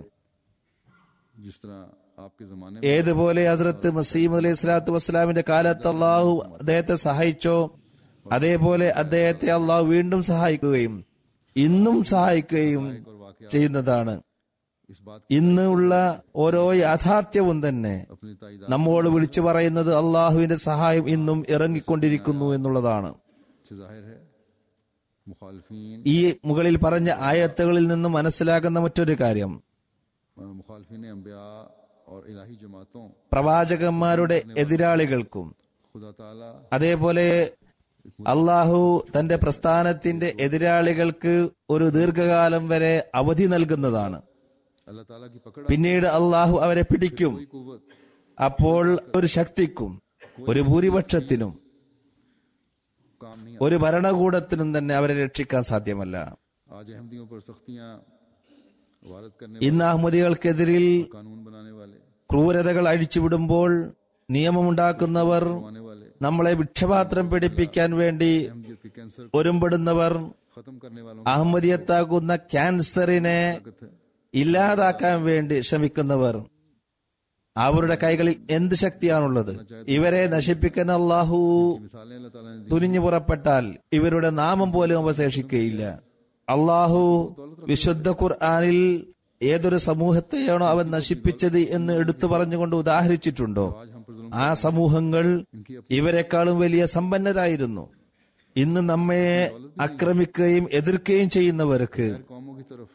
[SPEAKER 2] जिस तरह आपके जमाने
[SPEAKER 3] ഏതുപോലെ ഹസ്രത്ത് മസീം അലൈഹി സ്വലാത്തു വസ്സലാമിന്റെ കാലത്ത് അള്ളാഹു അദ്ദേഹത്തെ സഹായിച്ചോ അതേപോലെ അദ്ദേഹത്തെ അള്ളാഹു വീണ്ടും സഹായിക്കുകയും ഇന്നും സഹായിക്കുകയും ചെയ്യുന്നതാണ്
[SPEAKER 2] इस बात
[SPEAKER 3] ഇന്ന് ഉള്ള ഓരോ യാഥാർത്ഥ്യവും തന്നെ
[SPEAKER 2] अपनी ताइदाद
[SPEAKER 3] നമ്മോട് വിളിച്ചു പറയുന്നത് അള്ളാഹുവിന്റെ സഹായം ഇന്നും ഇറങ്ങിക്കൊണ്ടിരിക്കുന്നു എന്നുള്ളതാണ്
[SPEAKER 2] से जाहिर है मुखालफीन
[SPEAKER 3] ഈ മുകളിൽ പറഞ്ഞ ആയത്തുകളിൽ നിന്ന് മനസ്സിലാകുന്ന മറ്റൊരു കാര്യം
[SPEAKER 2] मुखालफीन अम्बिया और इलाही जमातों
[SPEAKER 3] പ്രവാചകന്മാരുടെ എതിരാളികൾക്കും
[SPEAKER 2] खुदा ताला
[SPEAKER 3] അതേപോലെ അള്ളാഹു തന്റെ പ്രസ്ഥാനത്തിന്റെ എതിരാളികൾക്ക് ഒരു ദീർഘകാലം വരെ അവധി നൽകുന്നതാണ്
[SPEAKER 2] अल्लाह ताला की पकड़
[SPEAKER 3] പിന്നീട് അള്ളാഹു അവരെ പിടിക്കും
[SPEAKER 2] की कुवत
[SPEAKER 3] അപ്പോൾ ഒരു ശക്തിക്കും ഒരു ഭൂരിപക്ഷത്തിനും
[SPEAKER 2] काम नहीं
[SPEAKER 3] ഒരു ഭരണകൂടത്തിനും തന്നെ അവരെ രക്ഷിക്കാൻ സാധ്യമല്ല
[SPEAKER 2] आज अहमदियों पर सख्तियां वारद करने
[SPEAKER 3] ഇന്ന് അഹമ്മദികൾക്കെതിരിൽ
[SPEAKER 2] कानून बनाने वाले
[SPEAKER 3] ക്രൂരതകൾ അഴിച്ചുവിടുമ്പോൾ നിയമമുണ്ടാക്കുന്നവർ
[SPEAKER 2] आने वाले
[SPEAKER 3] നമ്മളെ ഭിക്ഷപാത്രം പിടിപ്പിക്കാൻ വേണ്ടി
[SPEAKER 2] अहमदियत के कैंसर
[SPEAKER 3] ഒരുമ്പെടുന്നവർ
[SPEAKER 2] खत्म करने वालों
[SPEAKER 3] അഹമ്മദിയത്താകുന്ന ക്യാൻസറിനെ
[SPEAKER 2] की ताकत है
[SPEAKER 3] ഇല്ലാതാക്കാൻ വേണ്ടി ശ്രമിക്കുന്നവർ അവരുടെ കൈകളിൽ എന്ത് ശക്തിയാണുള്ളത് ഇവരെ നശിപ്പിക്കാൻ അള്ളാഹു
[SPEAKER 2] मिसालें अल्लाह ताला ने दी
[SPEAKER 3] തുനിഞ്ഞു പുറപ്പെട്ടാൽ ഇവരുടെ നാമം പോലും അവശേഷിക്കുകയില്ല അള്ളാഹു വിശുദ്ധ ഖുർആാനിൽ ഏതൊരു സമൂഹത്തെയാണോ അവൻ നശിപ്പിച്ചത് എന്ന് എടുത്തു പറഞ്ഞുകൊണ്ട് ഉദാഹരിച്ചിട്ടുണ്ടോ
[SPEAKER 2] आज हम पर जुल्म
[SPEAKER 3] ആ സമൂഹങ്ങൾ ഇവരെക്കാളും വലിയ സമ്പന്നരായിരുന്നു ഇന്ന് നമ്മെ ആക്രമിക്കുകയും എതിർക്കുകയും ചെയ്യുന്നവർക്ക്
[SPEAKER 2] कौमों की तरफ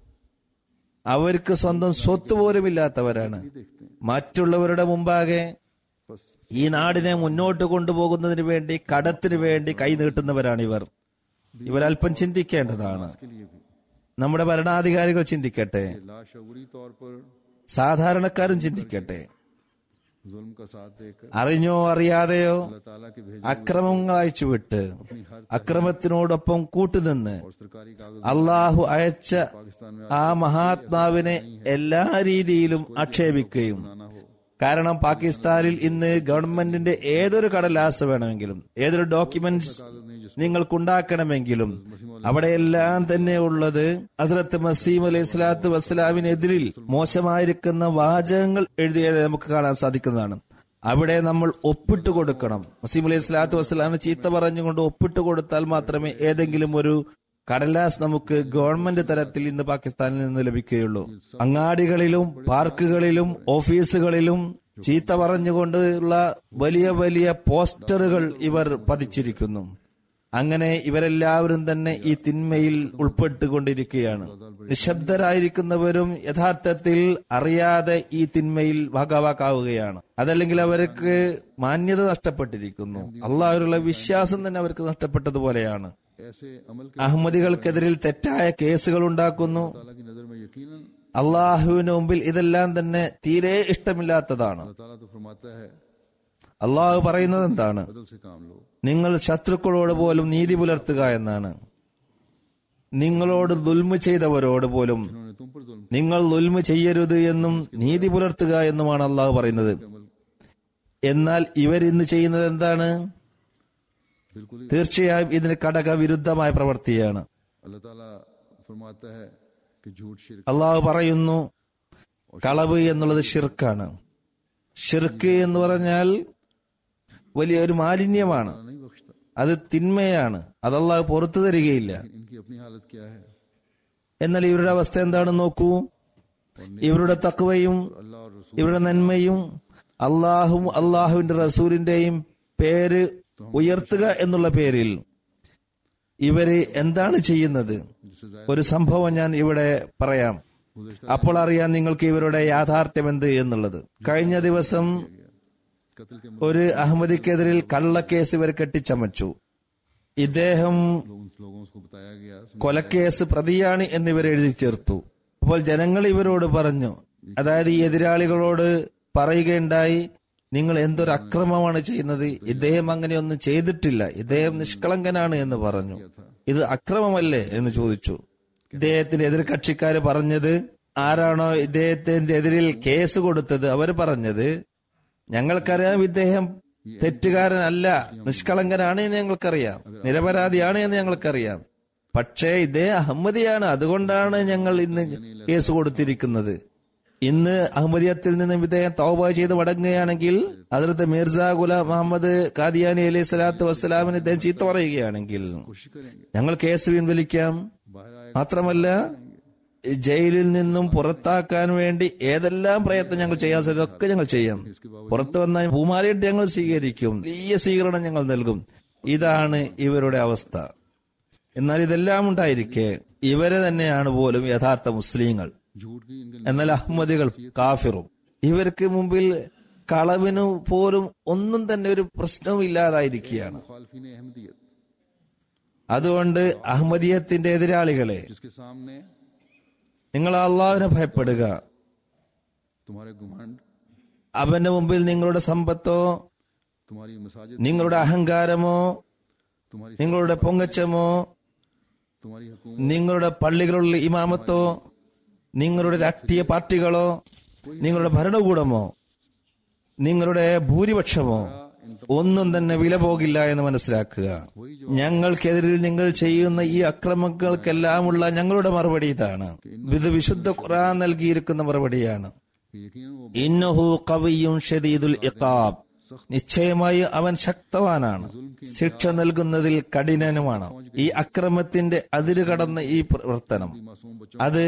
[SPEAKER 3] അവർക്ക് സ്വന്തം സ്വത്ത് പോലുമില്ലാത്തവരാണ്
[SPEAKER 2] देखते हैं
[SPEAKER 3] മറ്റുള്ളവരുടെ മുമ്പാകെ
[SPEAKER 2] बस
[SPEAKER 3] ഈ നാടിനെ മുന്നോട്ട് കൊണ്ടുപോകുന്നതിന് വേണ്ടി കടത്തിന് വേണ്ടി കൈനീട്ടുന്നവരാണ് ഇവർ ഇവരല്പം ചിന്തിക്കേണ്ടതാണ്
[SPEAKER 2] इसके लिए भी
[SPEAKER 3] നമ്മുടെ ഭരണാധികാരികൾ ചിന്തിക്കട്ടെ
[SPEAKER 2] लाशूरी तौर पर
[SPEAKER 3] സാധാരണക്കാരും ചിന്തിക്കട്ടെ
[SPEAKER 2] जुल्म का साथ देकर
[SPEAKER 3] അറിഞ്ഞോ അറിയാതെയോ
[SPEAKER 2] अल्लाह ताला के भेजे
[SPEAKER 3] അക്രമങ്ങൾ അയച്ചുവിട്ട് അക്രമത്തിനോടൊപ്പം കൂട്ടുനിന്ന്
[SPEAKER 2] और सरकारी कागज
[SPEAKER 3] അള്ളാഹു അയച്ച
[SPEAKER 2] पाकिस्तान में
[SPEAKER 3] ആ മഹാത്മാവിനെ എല്ലാ രീതിയിലും ആക്ഷേപിക്കുകയും
[SPEAKER 2] ना हो
[SPEAKER 3] കാരണം പാകിസ്ഥാനിൽ ഇന്ന് ഗവൺമെന്റിന്റെ ഏതൊരു കടലാസ് വേണമെങ്കിലും ഏതൊരു ഡോക്യുമെന്റ്സ് നിങ്ങൾക്കുണ്ടാക്കണമെങ്കിലും അവിടെയെല്ലാം തന്നെ ഉള്ളത് ഹസ്രത്ത് മസീം അലൈഹി സ്വലാത്തു വസ്സലാമിനെതിരിൽ മോശമായിരിക്കുന്ന വാചകങ്ങൾ എഴുതിയത് നമുക്ക് കാണാൻ സാധിക്കുന്നതാണ് അവിടെ നമ്മൾ ഒപ്പിട്ട് കൊടുക്കണം മസീം അലൈഹി സ്വലാത്തു വസ്സലാമിന് ചീത്ത പറഞ്ഞുകൊണ്ട് ഒപ്പിട്ട് കൊടുത്താൽ മാത്രമേ ഏതെങ്കിലും ഒരു കടലാസ് നമുക്ക് ഗവൺമെന്റ് തലത്തിൽ ഇന്ന് പാകിസ്ഥാനിൽ നിന്ന് ലഭിക്കുകയുള്ളൂ അങ്ങാടികളിലും പാർക്കുകളിലും ഓഫീസുകളിലും ചീത്ത പറഞ്ഞുകൊണ്ടുള്ള വലിയ വലിയ പോസ്റ്ററുകൾ ഇവർ പതിച്ചിരിക്കുന്നു അങ്ങനെ ഇവരെല്ലാവരും തന്നെ ഈ തിന്മയിൽ ഉൾപ്പെട്ടുകൊണ്ടിരിക്കുകയാണ് നിശബ്ദരായിരിക്കുന്നവരും യഥാർത്ഥത്തിൽ അറിയാതെ ഈ തിന്മയിൽ ഭാഗവാക്കാവുകയാണ് അതല്ലെങ്കിൽ അവർക്ക് മാന്യത നഷ്ടപ്പെട്ടിരിക്കുന്നു അള്ളാഹുള്ള വിശ്വാസം തന്നെ അവർക്ക് നഷ്ടപ്പെട്ടതുപോലെയാണ്
[SPEAKER 2] ऐसे अमल के
[SPEAKER 3] അഹമ്മദികൾക്കെതിരിൽ തെറ്റായ കേസുകൾ ഉണ്ടാക്കുന്നു
[SPEAKER 2] ताला की नजर में यकीनन
[SPEAKER 3] അള്ളാഹുവിന് മുമ്പിൽ ഇതെല്ലാം തന്നെ തീരെ ഇഷ്ടമില്ലാത്തതാണ്
[SPEAKER 2] अल्लाह ताला तो फरमाता है
[SPEAKER 3] അള്ളാഹു പറയുന്നത് എന്താണ്
[SPEAKER 2] बदल से काम लो
[SPEAKER 3] നിങ്ങൾ ശത്രുക്കളോട് പോലും നീതി പുലർത്തുക എന്നാണ് നിങ്ങളോട് ദുൽമ ചെയ്തവരോട് പോലും
[SPEAKER 2] उन्होंने तुम पर जुल्म
[SPEAKER 3] നിങ്ങൾ ദുൽമ ചെയ്യരുത് എന്നും നീതി പുലർത്തുക എന്നുമാണ് അള്ളാഹു പറയുന്നത്
[SPEAKER 2] अमल
[SPEAKER 3] എന്നാൽ ഇവരിന്ന് ചെയ്യുന്നത് എന്താണ്
[SPEAKER 2] बिल्कुल ही
[SPEAKER 3] തീർച്ചയായും ഇതിന് ഘടക വിരുദ്ധമായ പ്രവൃത്തിയാണ്
[SPEAKER 2] अल्लाह ताला फरमाता है कि झूठ शिरक
[SPEAKER 3] അള്ളാഹു പറയുന്നു കളവ് എന്നുള്ളത് ഷിർക്കാണ് ഷിർക്ക് എന്ന് പറഞ്ഞാൽ വലിയൊരു മാലിന്യമാണ്
[SPEAKER 2] नहीं बख्शता
[SPEAKER 3] അത് തിന്മയാണ് അത് അള്ളാഹു പുറത്തു തരികയില്ല
[SPEAKER 2] इनकी अपनी हालत क्या है
[SPEAKER 3] എന്നാൽ ഇവരുടെ അവസ്ഥ എന്താണെന്ന് നോക്കൂ ഇവരുടെ തക്വയും
[SPEAKER 2] अल्लाह और रसूल
[SPEAKER 3] ഇവരുടെ നന്മയും അള്ളാഹും അള്ളാഹുവിന്റെ റസൂലിന്റെയും പേര് ഉയർത്തുക എന്നുള്ള പേരിൽ ഇവര് എന്താണ് ചെയ്യുന്നത്
[SPEAKER 2] जिससे जाहिर
[SPEAKER 3] ഒരു സംഭവം ഞാൻ ഇവിടെ പറയാം
[SPEAKER 2] गुजश्ता
[SPEAKER 3] അപ്പോൾ അറിയാം നിങ്ങൾക്ക് ഇവരുടെ യാഥാർത്ഥ്യം എന്ത് എന്നുള്ളത് കഴിഞ്ഞ ദിവസം
[SPEAKER 2] कत्ल के
[SPEAKER 3] ഒരു അഹമ്മദിക്കെതിരിൽ കള്ളക്കേസ് ഇവർ കെട്ടിച്ചമച്ചു ഇദ്ദേഹം
[SPEAKER 2] लोग उन लोगों को बताया गया
[SPEAKER 3] കൊലക്കേസ് പ്രതിയാണ് എന്നിവർ എഴുതി ചേർത്തു അപ്പോൾ ജനങ്ങൾ ഇവരോട് പറഞ്ഞു അതായത് ഈ എതിരാളികളോട് പറയുകയുണ്ടായി നിങ്ങൾ എന്തൊരു അക്രമമാണ് ചെയ്യുന്നത് ഇദ്ദേഹം അങ്ങനെയൊന്നും ചെയ്തിട്ടില്ല ഇദ്ദേഹം നിഷ്കളങ്കനാണ് എന്ന് പറഞ്ഞു ഇത് അക്രമമല്ലേ എന്ന് ചോദിച്ചു ഇദ്ദേഹത്തിന്റെ എതിർകക്ഷിക്കാര് പറഞ്ഞത് ആരാണോ ഇദ്ദേഹത്തിന്റെ എതിരിൽ കേസ് കൊടുത്തത് അവർ പറഞ്ഞത് ഞങ്ങൾക്കറിയാം ഇദ്ദേഹം തെറ്റുകാരനല്ല നിഷ്കളങ്കനാണ് എന്ന് ഞങ്ങൾക്കറിയാം നിരപരാധിയാണ് എന്ന് ഞങ്ങൾക്കറിയാം പക്ഷേ ഇദ്ദേഹം അഹമ്മദിയാണ് അതുകൊണ്ടാണ് ഞങ്ങൾ ഇന്ന് കേസ് കൊടുത്തിരിക്കുന്നത് ഇന്ന് അഹമ്മദിയത്തിൽ നിന്നും ഇദ്ദേഹം തൗബ ചെയ്ത് മടങ്ങുകയാണെങ്കിൽ അതിർത്ത് മിർസ ഗുലാം മുഹമ്മദ് കാദിയാനി അലൈഹി സ്വലാത്തു വസ്സലാമിന് ഇദ്ദേഹം ചീത്ത പറയുകയാണെങ്കിൽ
[SPEAKER 2] कोशिश करेंगे
[SPEAKER 3] ഞങ്ങൾ കേസ് പിൻവലിക്കാം
[SPEAKER 2] बाहर आए
[SPEAKER 3] മാത്രമല്ല ജയിലിൽ നിന്നും പുറത്താക്കാൻ വേണ്ടി ഏതെല്ലാം പ്രയത്നം ഞങ്ങൾ ചെയ്യാൻ സാധ്യത ഒക്കെ ഞങ്ങൾ ചെയ്യാം പുറത്തു വന്ന പൂമാലയിട്ട് ഞങ്ങൾ സ്വീകരിക്കും വലിയ സ്വീകരണം ഞങ്ങൾ നൽകും ഇതാണ് ഇവരുടെ അവസ്ഥ എന്നാൽ ഇതെല്ലാം ഉണ്ടായിരിക്കെ ഇവരെ തന്നെയാണ് പോലും യഥാർത്ഥ മുസ്ലിങ്ങൾ
[SPEAKER 2] झूठ की इनके
[SPEAKER 3] എന്നാൽ അഹമ്മദികൾ കാഫിറും ഇവർക്ക് മുമ്പിൽ കളവിനു പോലും ഒന്നും തന്നെ ഒരു പ്രശ്നവും ഇല്ലാതായിരിക്കുകയാണ്
[SPEAKER 2] मुखालफीन अहमदियत
[SPEAKER 3] അതുകൊണ്ട് അഹമ്മദിയത്തിന്റെ എതിരാളികളെ
[SPEAKER 2] जिसके सामने
[SPEAKER 3] നിങ്ങൾ അള്ളാഹുവിനെ ഭയപ്പെടുക
[SPEAKER 2] तुम्हारे घुमंड
[SPEAKER 3] അവന്റെ മുമ്പിൽ നിങ്ങളുടെ സമ്പത്തോ
[SPEAKER 2] तुम्हारी मसाजिद
[SPEAKER 3] നിങ്ങളുടെ അഹങ്കാരമോ
[SPEAKER 2] तुम्हारी
[SPEAKER 3] നിങ്ങളുടെ പൊങ്ങച്ചമോ
[SPEAKER 2] तुम्हारी हुकूमत
[SPEAKER 3] നിങ്ങളുടെ പള്ളികളുള്ള ഇമാമത്തോ നിങ്ങളുടെ രാഷ്ട്രീയ പാർട്ടികളോ നിങ്ങളുടെ ഭരണകൂടമോ നിങ്ങളുടെ ഭൂരിപക്ഷമോ ഒന്നും തന്നെ വില പോകില്ല എന്ന് മനസ്സിലാക്കുക ഞങ്ങൾക്കെതിരിൽ നിങ്ങൾ ചെയ്യുന്ന ഈ അക്രമങ്ങൾക്കെല്ലാമുള്ള ഞങ്ങളുടെ മറുപടി ഇതാണ് ഇത് വിശുദ്ധ ഖുർആൻ നൽകിയിരിക്കുന്ന മറുപടിയാണ്
[SPEAKER 2] कि यकीन वो
[SPEAKER 3] ഇന്നഹു കവിയും ഷദീദുൽ ഇഖാബ് നിശ്ചയമായി അവൻ ശക്തവാനാണ് ശിക്ഷ നൽകുന്നതിൽ കഠിനനുമാണ് ഈ അക്രമത്തിന്റെ അതിര് കടന്ന ഈ പ്രവർത്തനം
[SPEAKER 2] मासूम बच्चों
[SPEAKER 3] അത്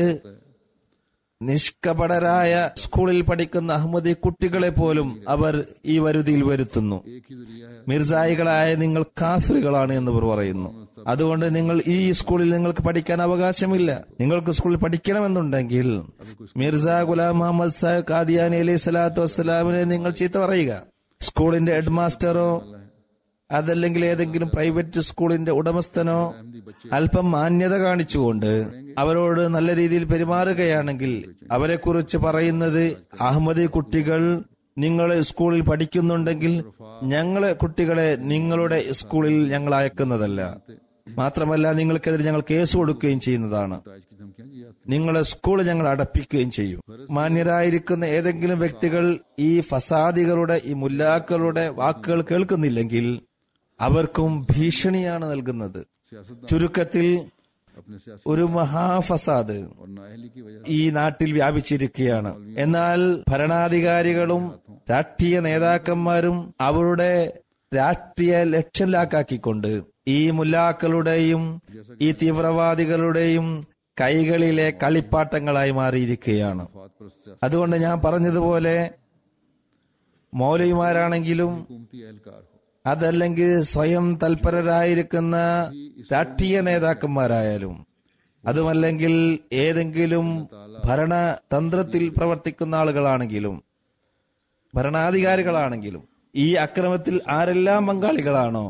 [SPEAKER 3] നിഷ്കപടരായ സ്കൂളിൽ പഠിക്കുന്ന അഹമ്മദി കുട്ടികളെ പോലും അവർ ഈ വരുതിയിൽ വരുത്തുന്നു
[SPEAKER 2] एक ही जरिया है
[SPEAKER 3] മിർസായികളായ നിങ്ങൾ കാഫിറുകളാണ് എന്ന് ഇവർ പറയുന്നു അതുകൊണ്ട് നിങ്ങൾ ഈ സ്കൂളിൽ നിങ്ങൾക്ക് പഠിക്കാൻ അവകാശമില്ല നിങ്ങൾക്ക് സ്കൂളിൽ പഠിക്കണമെന്നുണ്ടെങ്കിൽ മിർസ ഗുലാം മുഹമ്മദ് സാഹിബ് കാദിയാനി അലൈഹി സ്വലാത്തു വസ്സലാമിനെ നിങ്ങൾ ചീത്ത പറയുക സ്കൂളിന്റെ ഹെഡ് മാസ്റ്ററോ അതല്ലെങ്കിൽ ഏതെങ്കിലും പ്രൈവറ്റ് സ്കൂളിന്റെ ഉടമസ്ഥനോ അല്പം മാന്യത കാണിച്ചുകൊണ്ട് അവരോട് നല്ല രീതിയിൽ പെരുമാറുകയാണെങ്കിൽ അവരെക്കുറിച്ച് പറയുന്നത് അഹമ്മദി കുട്ടികൾ നിങ്ങൾ സ്കൂളിൽ പഠിക്കുന്നുണ്ടെങ്കിൽ ഞങ്ങളെ കുട്ടികളെ നിങ്ങളുടെ സ്കൂളിൽ ഞങ്ങൾ അയക്കുന്നതല്ല മാത്രമല്ല നിങ്ങൾക്കെതിരെ ഞങ്ങൾ കേസ് കൊടുക്കുകയും ചെയ്യുന്നതാണ്
[SPEAKER 2] ताज की धमकियां ये
[SPEAKER 3] നിങ്ങളെ സ്കൂൾ ഞങ്ങൾ അടപ്പിക്കുകയും ചെയ്യും മാന്യരായിരിക്കുന്ന ഏതെങ്കിലും വ്യക്തികൾ ഈ ഫസാദികളുടെ ഈ മുല്ലാക്കളുടെ വാക്കുകൾ കേൾക്കുന്നില്ലെങ്കിൽ അവർക്കും ഭീഷണിയാണ് നൽകുന്നത്
[SPEAKER 2] सियासतदान
[SPEAKER 3] ചുരുക്കത്തിൽ
[SPEAKER 2] अपने सियासी
[SPEAKER 3] ഒരു മഹാഫസാദ്
[SPEAKER 2] और नाअहली की वजह
[SPEAKER 3] ഈ നാട്ടിൽ വ്യാപിച്ചിരിക്കുകയാണ് എന്നാൽ ഭരണാധികാരികളും രാഷ്ട്രീയ നേതാക്കന്മാരും അവരുടെ രാഷ്ട്രീയ ലക്ഷ്യലാക്കാക്കിക്കൊണ്ട് ഈ മുല്ലാക്കളുടെയും ഈ തീവ്രവാദികളുടെയും കൈകളിലെ കളിപ്പാട്ടങ്ങളായി മാറിയിരിക്കുകയാണ്
[SPEAKER 2] फात पर सियासी
[SPEAKER 3] അതുകൊണ്ട് ഞാൻ പറഞ്ഞതുപോലെ മൗലവിമാരാണെങ്കിലും
[SPEAKER 2] हुकूमती एहलकार हो
[SPEAKER 3] അതല്ലെങ്കിൽ സ്വയം തൽപരരായിരിക്കുന്ന രാഷ്ട്രീയ നേതാക്കന്മാരായാലും അതുമല്ലെങ്കിൽ ഏതെങ്കിലും ഭരണതന്ത്രത്തിൽ പ്രവർത്തിക്കുന്ന ആളുകളാണെങ്കിലും ഭരണാധികാരികളാണെങ്കിലും ഈ അക്രമത്തിൽ ആരെല്ലാം പങ്കാളികളാണോ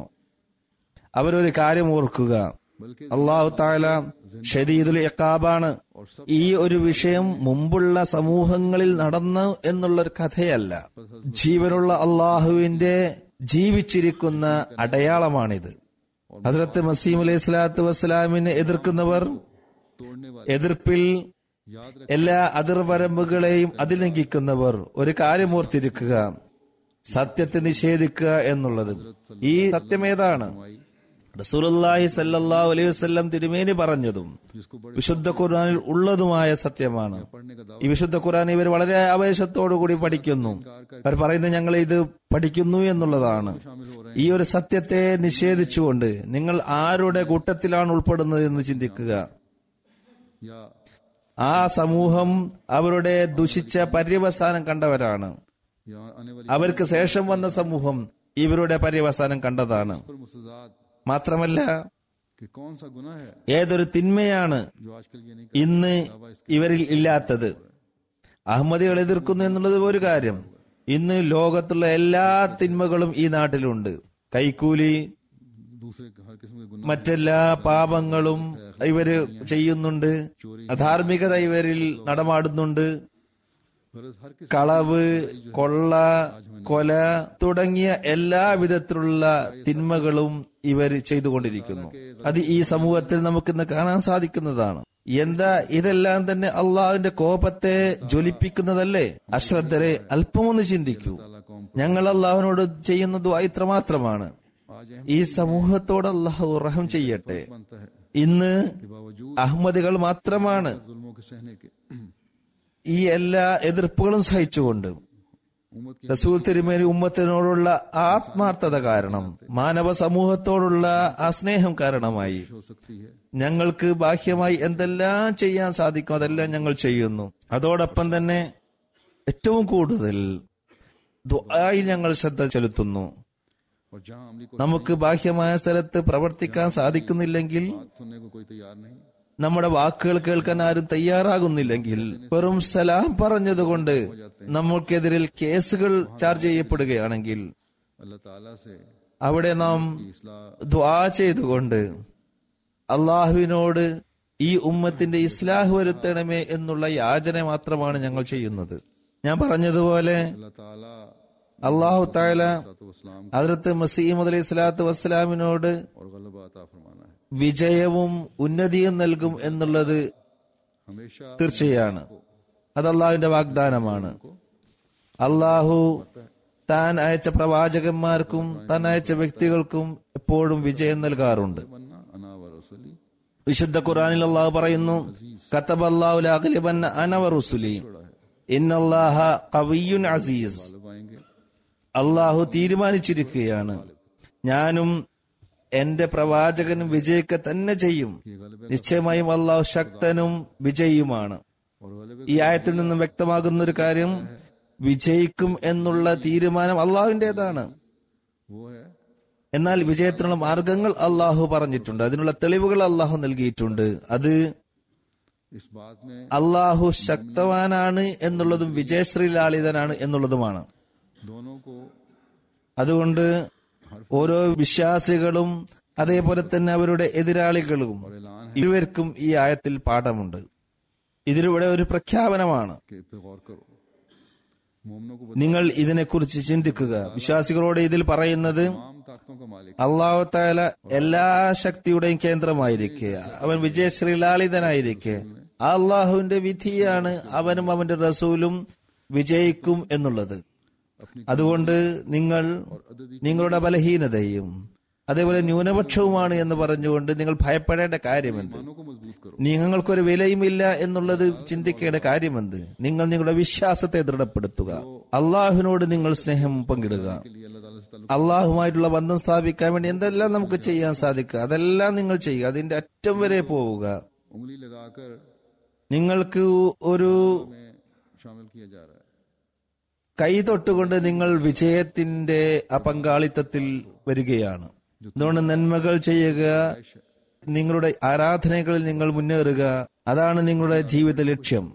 [SPEAKER 3] അവരൊരു കാര്യം ഓർക്കുക
[SPEAKER 2] बल्कि
[SPEAKER 3] അള്ളാഹു താല ഷദീദുൽ ഇഖാബാണ് ഈ ഒരു വിഷയം മുമ്പുള്ള സമൂഹങ്ങളിൽ നടന്നു എന്നുള്ളൊരു കഥയല്ല ജീവനുള്ള അള്ളാഹുവിന്റെ ജീവിച്ചിരിക്കുന്ന അടയാളമാണിത് ഹസ്രത്ത് മസീം അലൈഹി സ്വലാത്തു വസ്സലാമിനെ എതിർക്കുന്നവർ
[SPEAKER 2] तोड़ने वाले
[SPEAKER 3] എതിർപ്പിൽ
[SPEAKER 2] याद रख
[SPEAKER 3] എല്ലാ അതിർവരമ്പുകളെയും അതിലംഘിക്കുന്നവർ ഒരു കാര്യം ഓർത്തിരിക്കുക സത്യത്തെ നിഷേധിക്കുക എന്നുള്ളത് ഈ സത്യമേതാണ് റസൂലുള്ളാഹി സല്ലല്ലാഹു അലൈഹി വസല്ലം തിരുമേനി പറഞ്ഞതും
[SPEAKER 2] जिसको बड़े
[SPEAKER 3] വിശുദ്ധ ഖുർആനിൽ ഉള്ളതുമായ സത്യമാണ്
[SPEAKER 2] पढ़ने का दावा
[SPEAKER 3] ഈ വിശുദ്ധ ഖുർആൻ ഇവർ വളരെ ആവേശത്തോടു കൂടി പഠിക്കുന്നു അവർ പറയുന്നത് ഞങ്ങൾ ഇത് പഠിക്കുന്നു എന്നുള്ളതാണ്
[SPEAKER 2] शामिल हो रहे
[SPEAKER 3] ഈ ഒരു സത്യത്തെ നിഷേധിച്ചുകൊണ്ട് നിങ്ങൾ ആരുടെ കൂട്ടത്തിലാണ് ഉൾപ്പെടുന്നത് എന്ന് ചിന്തിക്കുക
[SPEAKER 2] हैं या
[SPEAKER 3] ആ സമൂഹം അവരുടെ ദുഷിച്ച പര്യവസാനം കണ്ടവരാണ്
[SPEAKER 2] यहाँ आने वाली
[SPEAKER 3] അവർക്ക് ശേഷം വന്ന സമൂഹം ഇവരുടെ പര്യവസാനം കണ്ടതാണ്
[SPEAKER 2] पर मुसजात
[SPEAKER 3] മാത്രമല്ല
[SPEAKER 2] कि कौन सा गुनाह है
[SPEAKER 3] ഏതൊരു തിന്മയാണ്
[SPEAKER 2] जो आजकल ये नहीं
[SPEAKER 3] ഇന്ന് ഇവരിൽ ഇല്ലാത്തത് അഹമ്മദികൾ എതിർക്കുന്നു എന്നുള്ളത് ഒരു കാര്യം ഇന്ന് ലോകത്തുള്ള എല്ലാ തിന്മകളും ഈ നാട്ടിലുണ്ട് കൈക്കൂലി
[SPEAKER 2] दूसरे हर किस्म के गुनाह
[SPEAKER 3] മറ്റെല്ലാ പാപങ്ങളും ഇവര് ചെയ്യുന്നുണ്ട് അധാർമികത ഇവരിൽ നടമാടുന്നുണ്ട്
[SPEAKER 2] गरज हर किस्म
[SPEAKER 3] കളവ് കൊള്ള കൊല തുടങ്ങിയ എല്ലാ വിധത്തിലുള്ള തിന്മകളും ഇവർ ചെയ്തുകൊണ്ടിരിക്കുന്നു അത് ഈ സമൂഹത്തിൽ നമുക്കിന്ന് കാണാൻ സാധിക്കുന്നതാണ് എന്താ ഇതെല്ലാം തന്നെ അള്ളാഹുവിന്റെ കോപത്തെ ജ്വലിപ്പിക്കുന്നതല്ലേ അശ്രദ്ധരെ അല്പമൊന്ന് ചിന്തിക്കൂ ഞങ്ങൾ അള്ളാഹുവിനോട് ചെയ്യുന്നത് ഇത്രമാത്രമാണ്
[SPEAKER 2] आज अहम
[SPEAKER 3] ഈ സമൂഹത്തോട് അള്ളാഹു റഹം ചെയ്യട്ടെ
[SPEAKER 2] बनता है
[SPEAKER 3] ഇന്ന്
[SPEAKER 2] के बावजूद
[SPEAKER 3] അഹമ്മദികൾ മാത്രമാണ്
[SPEAKER 2] जुल्मों के सहने के
[SPEAKER 3] ഈ എല്ലാ എതിർപ്പുകളും സഹിച്ചുകൊണ്ട്
[SPEAKER 2] उम्मत की
[SPEAKER 3] റസൂൽ തിരുമേനി ഉമ്മത്തിനോടുള്ള ആത്മാർത്ഥത കാരണം മാനവ സമൂഹത്തോടുള്ള ആ സ്നേഹം കാരണമായി
[SPEAKER 2] हो सकती है
[SPEAKER 3] ഞങ്ങൾക്ക് ബാഹ്യമായി എന്തെല്ലാം ചെയ്യാൻ സാധിക്കും അതെല്ലാം ഞങ്ങൾ ചെയ്യുന്നു അതോടൊപ്പം തന്നെ ഏറ്റവും കൂടുതൽ ദുആയിൽ ഞങ്ങൾ ശ്രദ്ധ ചെലുത്തുന്നു
[SPEAKER 2] और जहां अमली को
[SPEAKER 3] നമുക്ക് ബാഹ്യമായ സ്ഥലത്ത് പ്രവർത്തിക്കാൻ സാധിക്കുന്നില്ലെങ്കിൽ
[SPEAKER 2] बात सुनने को कोई तैयार नहीं
[SPEAKER 3] നമ്മുടെ വാക്കുകൾ കേൾക്കാൻ ആരും തയ്യാറാകുന്നില്ലെങ്കിൽ വെറും സലാം പറഞ്ഞതുകൊണ്ട് നമ്മൾക്കെതിരിൽ കേസുകൾ ചാർജ് ചെയ്യപ്പെടുകയാണെങ്കിൽ
[SPEAKER 2] अल्लाह ताला से
[SPEAKER 3] അവിടെ നാം
[SPEAKER 2] इसलाह
[SPEAKER 3] ദ്വാ ചെയ്തുകൊണ്ട് അള്ളാഹുവിനോട് ഈ ഉമ്മത്തിന്റെ ഇസ്ലാഹ് വരുത്തണമേ എന്നുള്ള യാചന മാത്രമാണ് ഞങ്ങൾ ചെയ്യുന്നത് ഞാൻ പറഞ്ഞതുപോലെ
[SPEAKER 2] अल्लाह ताला
[SPEAKER 3] അള്ളാഹു താല
[SPEAKER 2] वसलाम
[SPEAKER 3] അതിർത്ത് മസീമദ് അലൈഹി സ്വലാത്തു വസ്സലാമിനോട്
[SPEAKER 2] और गलबा अता फरमाना है
[SPEAKER 3] വിജയവും ഉന്നതിയും നൽകും എന്നുള്ളത്
[SPEAKER 2] हमेशा
[SPEAKER 3] തീർച്ചയാണ് അത് അള്ളാഹുവിന്റെ വാഗ്ദാനമാണ് അള്ളാഹു താൻ അയച്ച പ്രവാചകന്മാർക്കും താൻ അയച്ച വ്യക്തികൾക്കും എപ്പോഴും വിജയം നൽകാറുണ്ട്
[SPEAKER 2] बनना अना व रसूली
[SPEAKER 3] വിശുദ്ധ ഖുറാനിൽ അള്ളാഹു പറയുന്നു കത്തബല്ലാഹു ലഅഗ്ലിബന്ന അന വറുസുലി ഇന്നല്ലാഹ ഖവിയ്യുൻ അസീസ്
[SPEAKER 2] तलब आएंगे
[SPEAKER 3] അള്ളാഹു തീരുമാനിച്ചിരിക്കുകയാണ് ഞാനും എന്റെ പ്രവാചകനും വിജയിക്ക തന്നെ ചെയ്യും
[SPEAKER 2] ये गलबे
[SPEAKER 3] നിശ്ചയമായും അള്ളാഹു ശക്തനും വിജയിയുമാണ്
[SPEAKER 2] और गलबे
[SPEAKER 3] ഈ ആയത്തിൽ നിന്നും വ്യക്തമാകുന്ന ഒരു കാര്യം വിജയിക്കും എന്നുള്ള തീരുമാനം അള്ളാഹുവിന്റേതാണ്
[SPEAKER 2] वो है
[SPEAKER 3] എന്നാൽ വിജയത്തിനുള്ള മാർഗങ്ങൾ അള്ളാഹു പറഞ്ഞിട്ടുണ്ട് അതിനുള്ള തെളിവുകൾ അള്ളാഹു നൽകിയിട്ടുണ്ട് അത്
[SPEAKER 2] इस बात में
[SPEAKER 3] അള്ളാഹു ശക്തവാനാണ് എന്നുള്ളതും വിജയശ്രീലാളിതനാണ് എന്നുള്ളതുമാണ്
[SPEAKER 2] दोनों को
[SPEAKER 3] അതുകൊണ്ട് ഓരോ വിശ്വാസികളും അതേപോലെ തന്നെ അവരുടെ എതിരാളികളും
[SPEAKER 2] ऐलान
[SPEAKER 3] ഇരുവർക്കും ഈ ആയത്തിൽ പാഠമുണ്ട് ഇതിലൂടെ ഒരു പ്രഖ്യാപനമാണ്
[SPEAKER 2] के पे गौर करो मोमनों को
[SPEAKER 3] നിങ്ങൾ ഇതിനെക്കുറിച്ച് ചിന്തിക്കുക വിശ്വാസികളോട് ഇതിൽ പറയുന്നത്
[SPEAKER 2] तमाम ताकतों का मालिक
[SPEAKER 3] അള്ളാഹു താല എല്ലാ ശക്തിയുടെയും കേന്ദ്രമായിരിക്കുക അവൻ വിജയശ്രീലാളിതനായിരിക്കെ ആ അള്ളാഹുവിന്റെ വിധിയാണ് അവനും അവന്റെ റസൂലും വിജയിക്കും എന്നുള്ളത് അതുകൊണ്ട് നിങ്ങൾ നിങ്ങളുടെ ബലഹീനതയും അതേപോലെ ന്യൂനപക്ഷവുമാണ് എന്ന് പറഞ്ഞുകൊണ്ട് നിങ്ങൾ ഭയപ്പെടേണ്ട കാര്യമെന്ത്
[SPEAKER 2] ईमानों को मजबूत करो
[SPEAKER 3] നിങ്ങൾക്കൊരു വിലയുമില്ല എന്നുള്ളത് ചിന്തിക്കേണ്ട കാര്യമെന്ത് നിങ്ങൾ നിങ്ങളുടെ വിശ്വാസത്തെ ദൃഢപ്പെടുത്തുക അള്ളാഹുവിനോട് നിങ്ങൾ സ്നേഹം പങ്കിടുക
[SPEAKER 2] के लिए अल्लाह ताला से ताल्लुक
[SPEAKER 3] അള്ളാഹുമായിട്ടുള്ള ബന്ധം സ്ഥാപിക്കാൻ വേണ്ടി എന്തെല്ലാം നമുക്ക് ചെയ്യാൻ സാധിക്കുക അതെല്ലാം നിങ്ങൾ ചെയ്യുക അതിന്റെ അറ്റം വരെ പോവുക
[SPEAKER 2] उंगली लगाकर
[SPEAKER 3] നിങ്ങൾക്ക് ഒരു
[SPEAKER 2] में शामिल किया जा रहा है
[SPEAKER 3] കൈ തൊട്ടുകൊണ്ട് നിങ്ങൾ വിജയത്തിന്റെ ആ പങ്കാളിത്തത്തിൽ വരികയാണ് അതുകൊണ്ട് നന്മകൾ ചെയ്യുക നിങ്ങളുടെ ആരാധനകളിൽ നിങ്ങൾ മുന്നേറുക അതാണ് നിങ്ങളുടെ ജീവിത ലക്ഷ്യം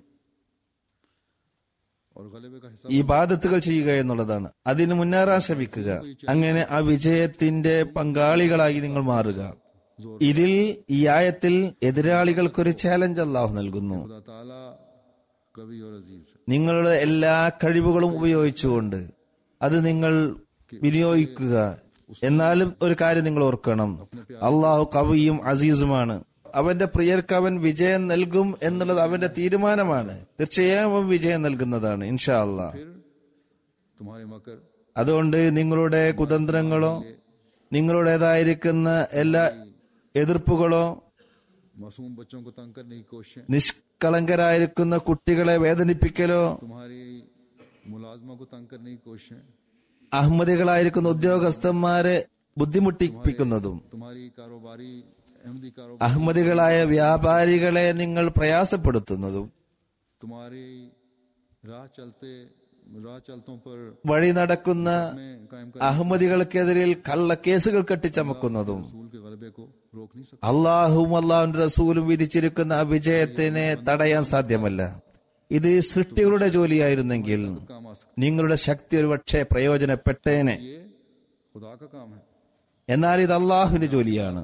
[SPEAKER 2] और गलेबे का हिस्सा
[SPEAKER 3] ഈ ബാധത്തുകൾ ചെയ്യുക എന്നുള്ളതാണ് അതിന് മുന്നേറാൻ ശ്രമിക്കുക അങ്ങനെ ആ വിജയത്തിന്റെ പങ്കാളികളായി നിങ്ങൾ മാറുക ഇതിൽ ഈ ആയത്തിൽ എതിരാളികൾക്കൊരു ചാലഞ്ച് അള്ളാഹു നൽകുന്നു
[SPEAKER 2] खुदा ताला कवि और अजीज है
[SPEAKER 3] നിങ്ങളുടെ എല്ലാ കഴിവുകളും ഉപയോഗിച്ചുകൊണ്ട് അത് നിങ്ങൾ വിനിയോഗിക്കുക എന്നാലും ഒരു കാര്യം നിങ്ങൾ ഓർക്കണം അള്ളാഹു കവിയും അസീസുമാണ് അവന്റെ പ്രിയർക്ക് അവൻ വിജയം നൽകും എന്നുള്ളത് അവന്റെ തീരുമാനമാണ് തീർച്ചയായും അവൻ വിജയം നൽകുന്നതാണ് ഇൻഷാ അള്ളാഹ്
[SPEAKER 2] फिर तुम्हारे मकर
[SPEAKER 3] അതുകൊണ്ട് നിങ്ങളുടെ കുതന്ത്രങ്ങളോ നിങ്ങളുടേതായിരിക്കുന്ന എല്ലാ എതിർപ്പുകളോ
[SPEAKER 2] मासूम बच्चों को तंग करने की कोशिशें
[SPEAKER 3] നിഷ്കളങ്കരായിരിക്കുന്ന കുട്ടികളെ വേദനിപ്പിക്കലോ
[SPEAKER 2] तुम्हारी मुलाजमा को तंग करने की कोशिशें
[SPEAKER 3] അഹമ്മദികളായിരിക്കുന്ന ഉദ്യോഗസ്ഥന്മാരെ ബുദ്ധിമുട്ടിപ്പിക്കുന്നതും
[SPEAKER 2] तुम्हारी कारोबारी अहमदी कारोबार
[SPEAKER 3] അഹമ്മദികളായ വ്യാപാരികളെ നിങ്ങൾ പ്രയാസപ്പെടുത്തുന്നതും
[SPEAKER 2] तुम्हारी राह चलते राह चलतों पर
[SPEAKER 3] വഴി നടക്കുന്ന
[SPEAKER 2] में कायम कर
[SPEAKER 3] അഹമ്മദികൾക്കെതിരിൽ കള്ളക്കേസുകൾ കെട്ടിച്ചമക്കുന്നതും
[SPEAKER 2] रसूल के गलबे को रोक नहीं सकते
[SPEAKER 3] അള്ളാഹുവും അള്ളാഹുവിന്റെ റസൂലും വിധിച്ചിരിക്കുന്ന ആ വിജയത്തിനെ തടയാൻ സാധ്യമല്ല ഇത് സൃഷ്ടികളുടെ ജോലിയായിരുന്നെങ്കിൽ
[SPEAKER 2] काम आ सकते
[SPEAKER 3] നിങ്ങളുടെ ശക്തി ഒരുപക്ഷെ പ്രയോജനപ്പെട്ടേനെ
[SPEAKER 2] ये खुदा का काम है
[SPEAKER 3] എന്നാൽ ഇത് അള്ളാഹുവിന്റെ ജോലിയാണ്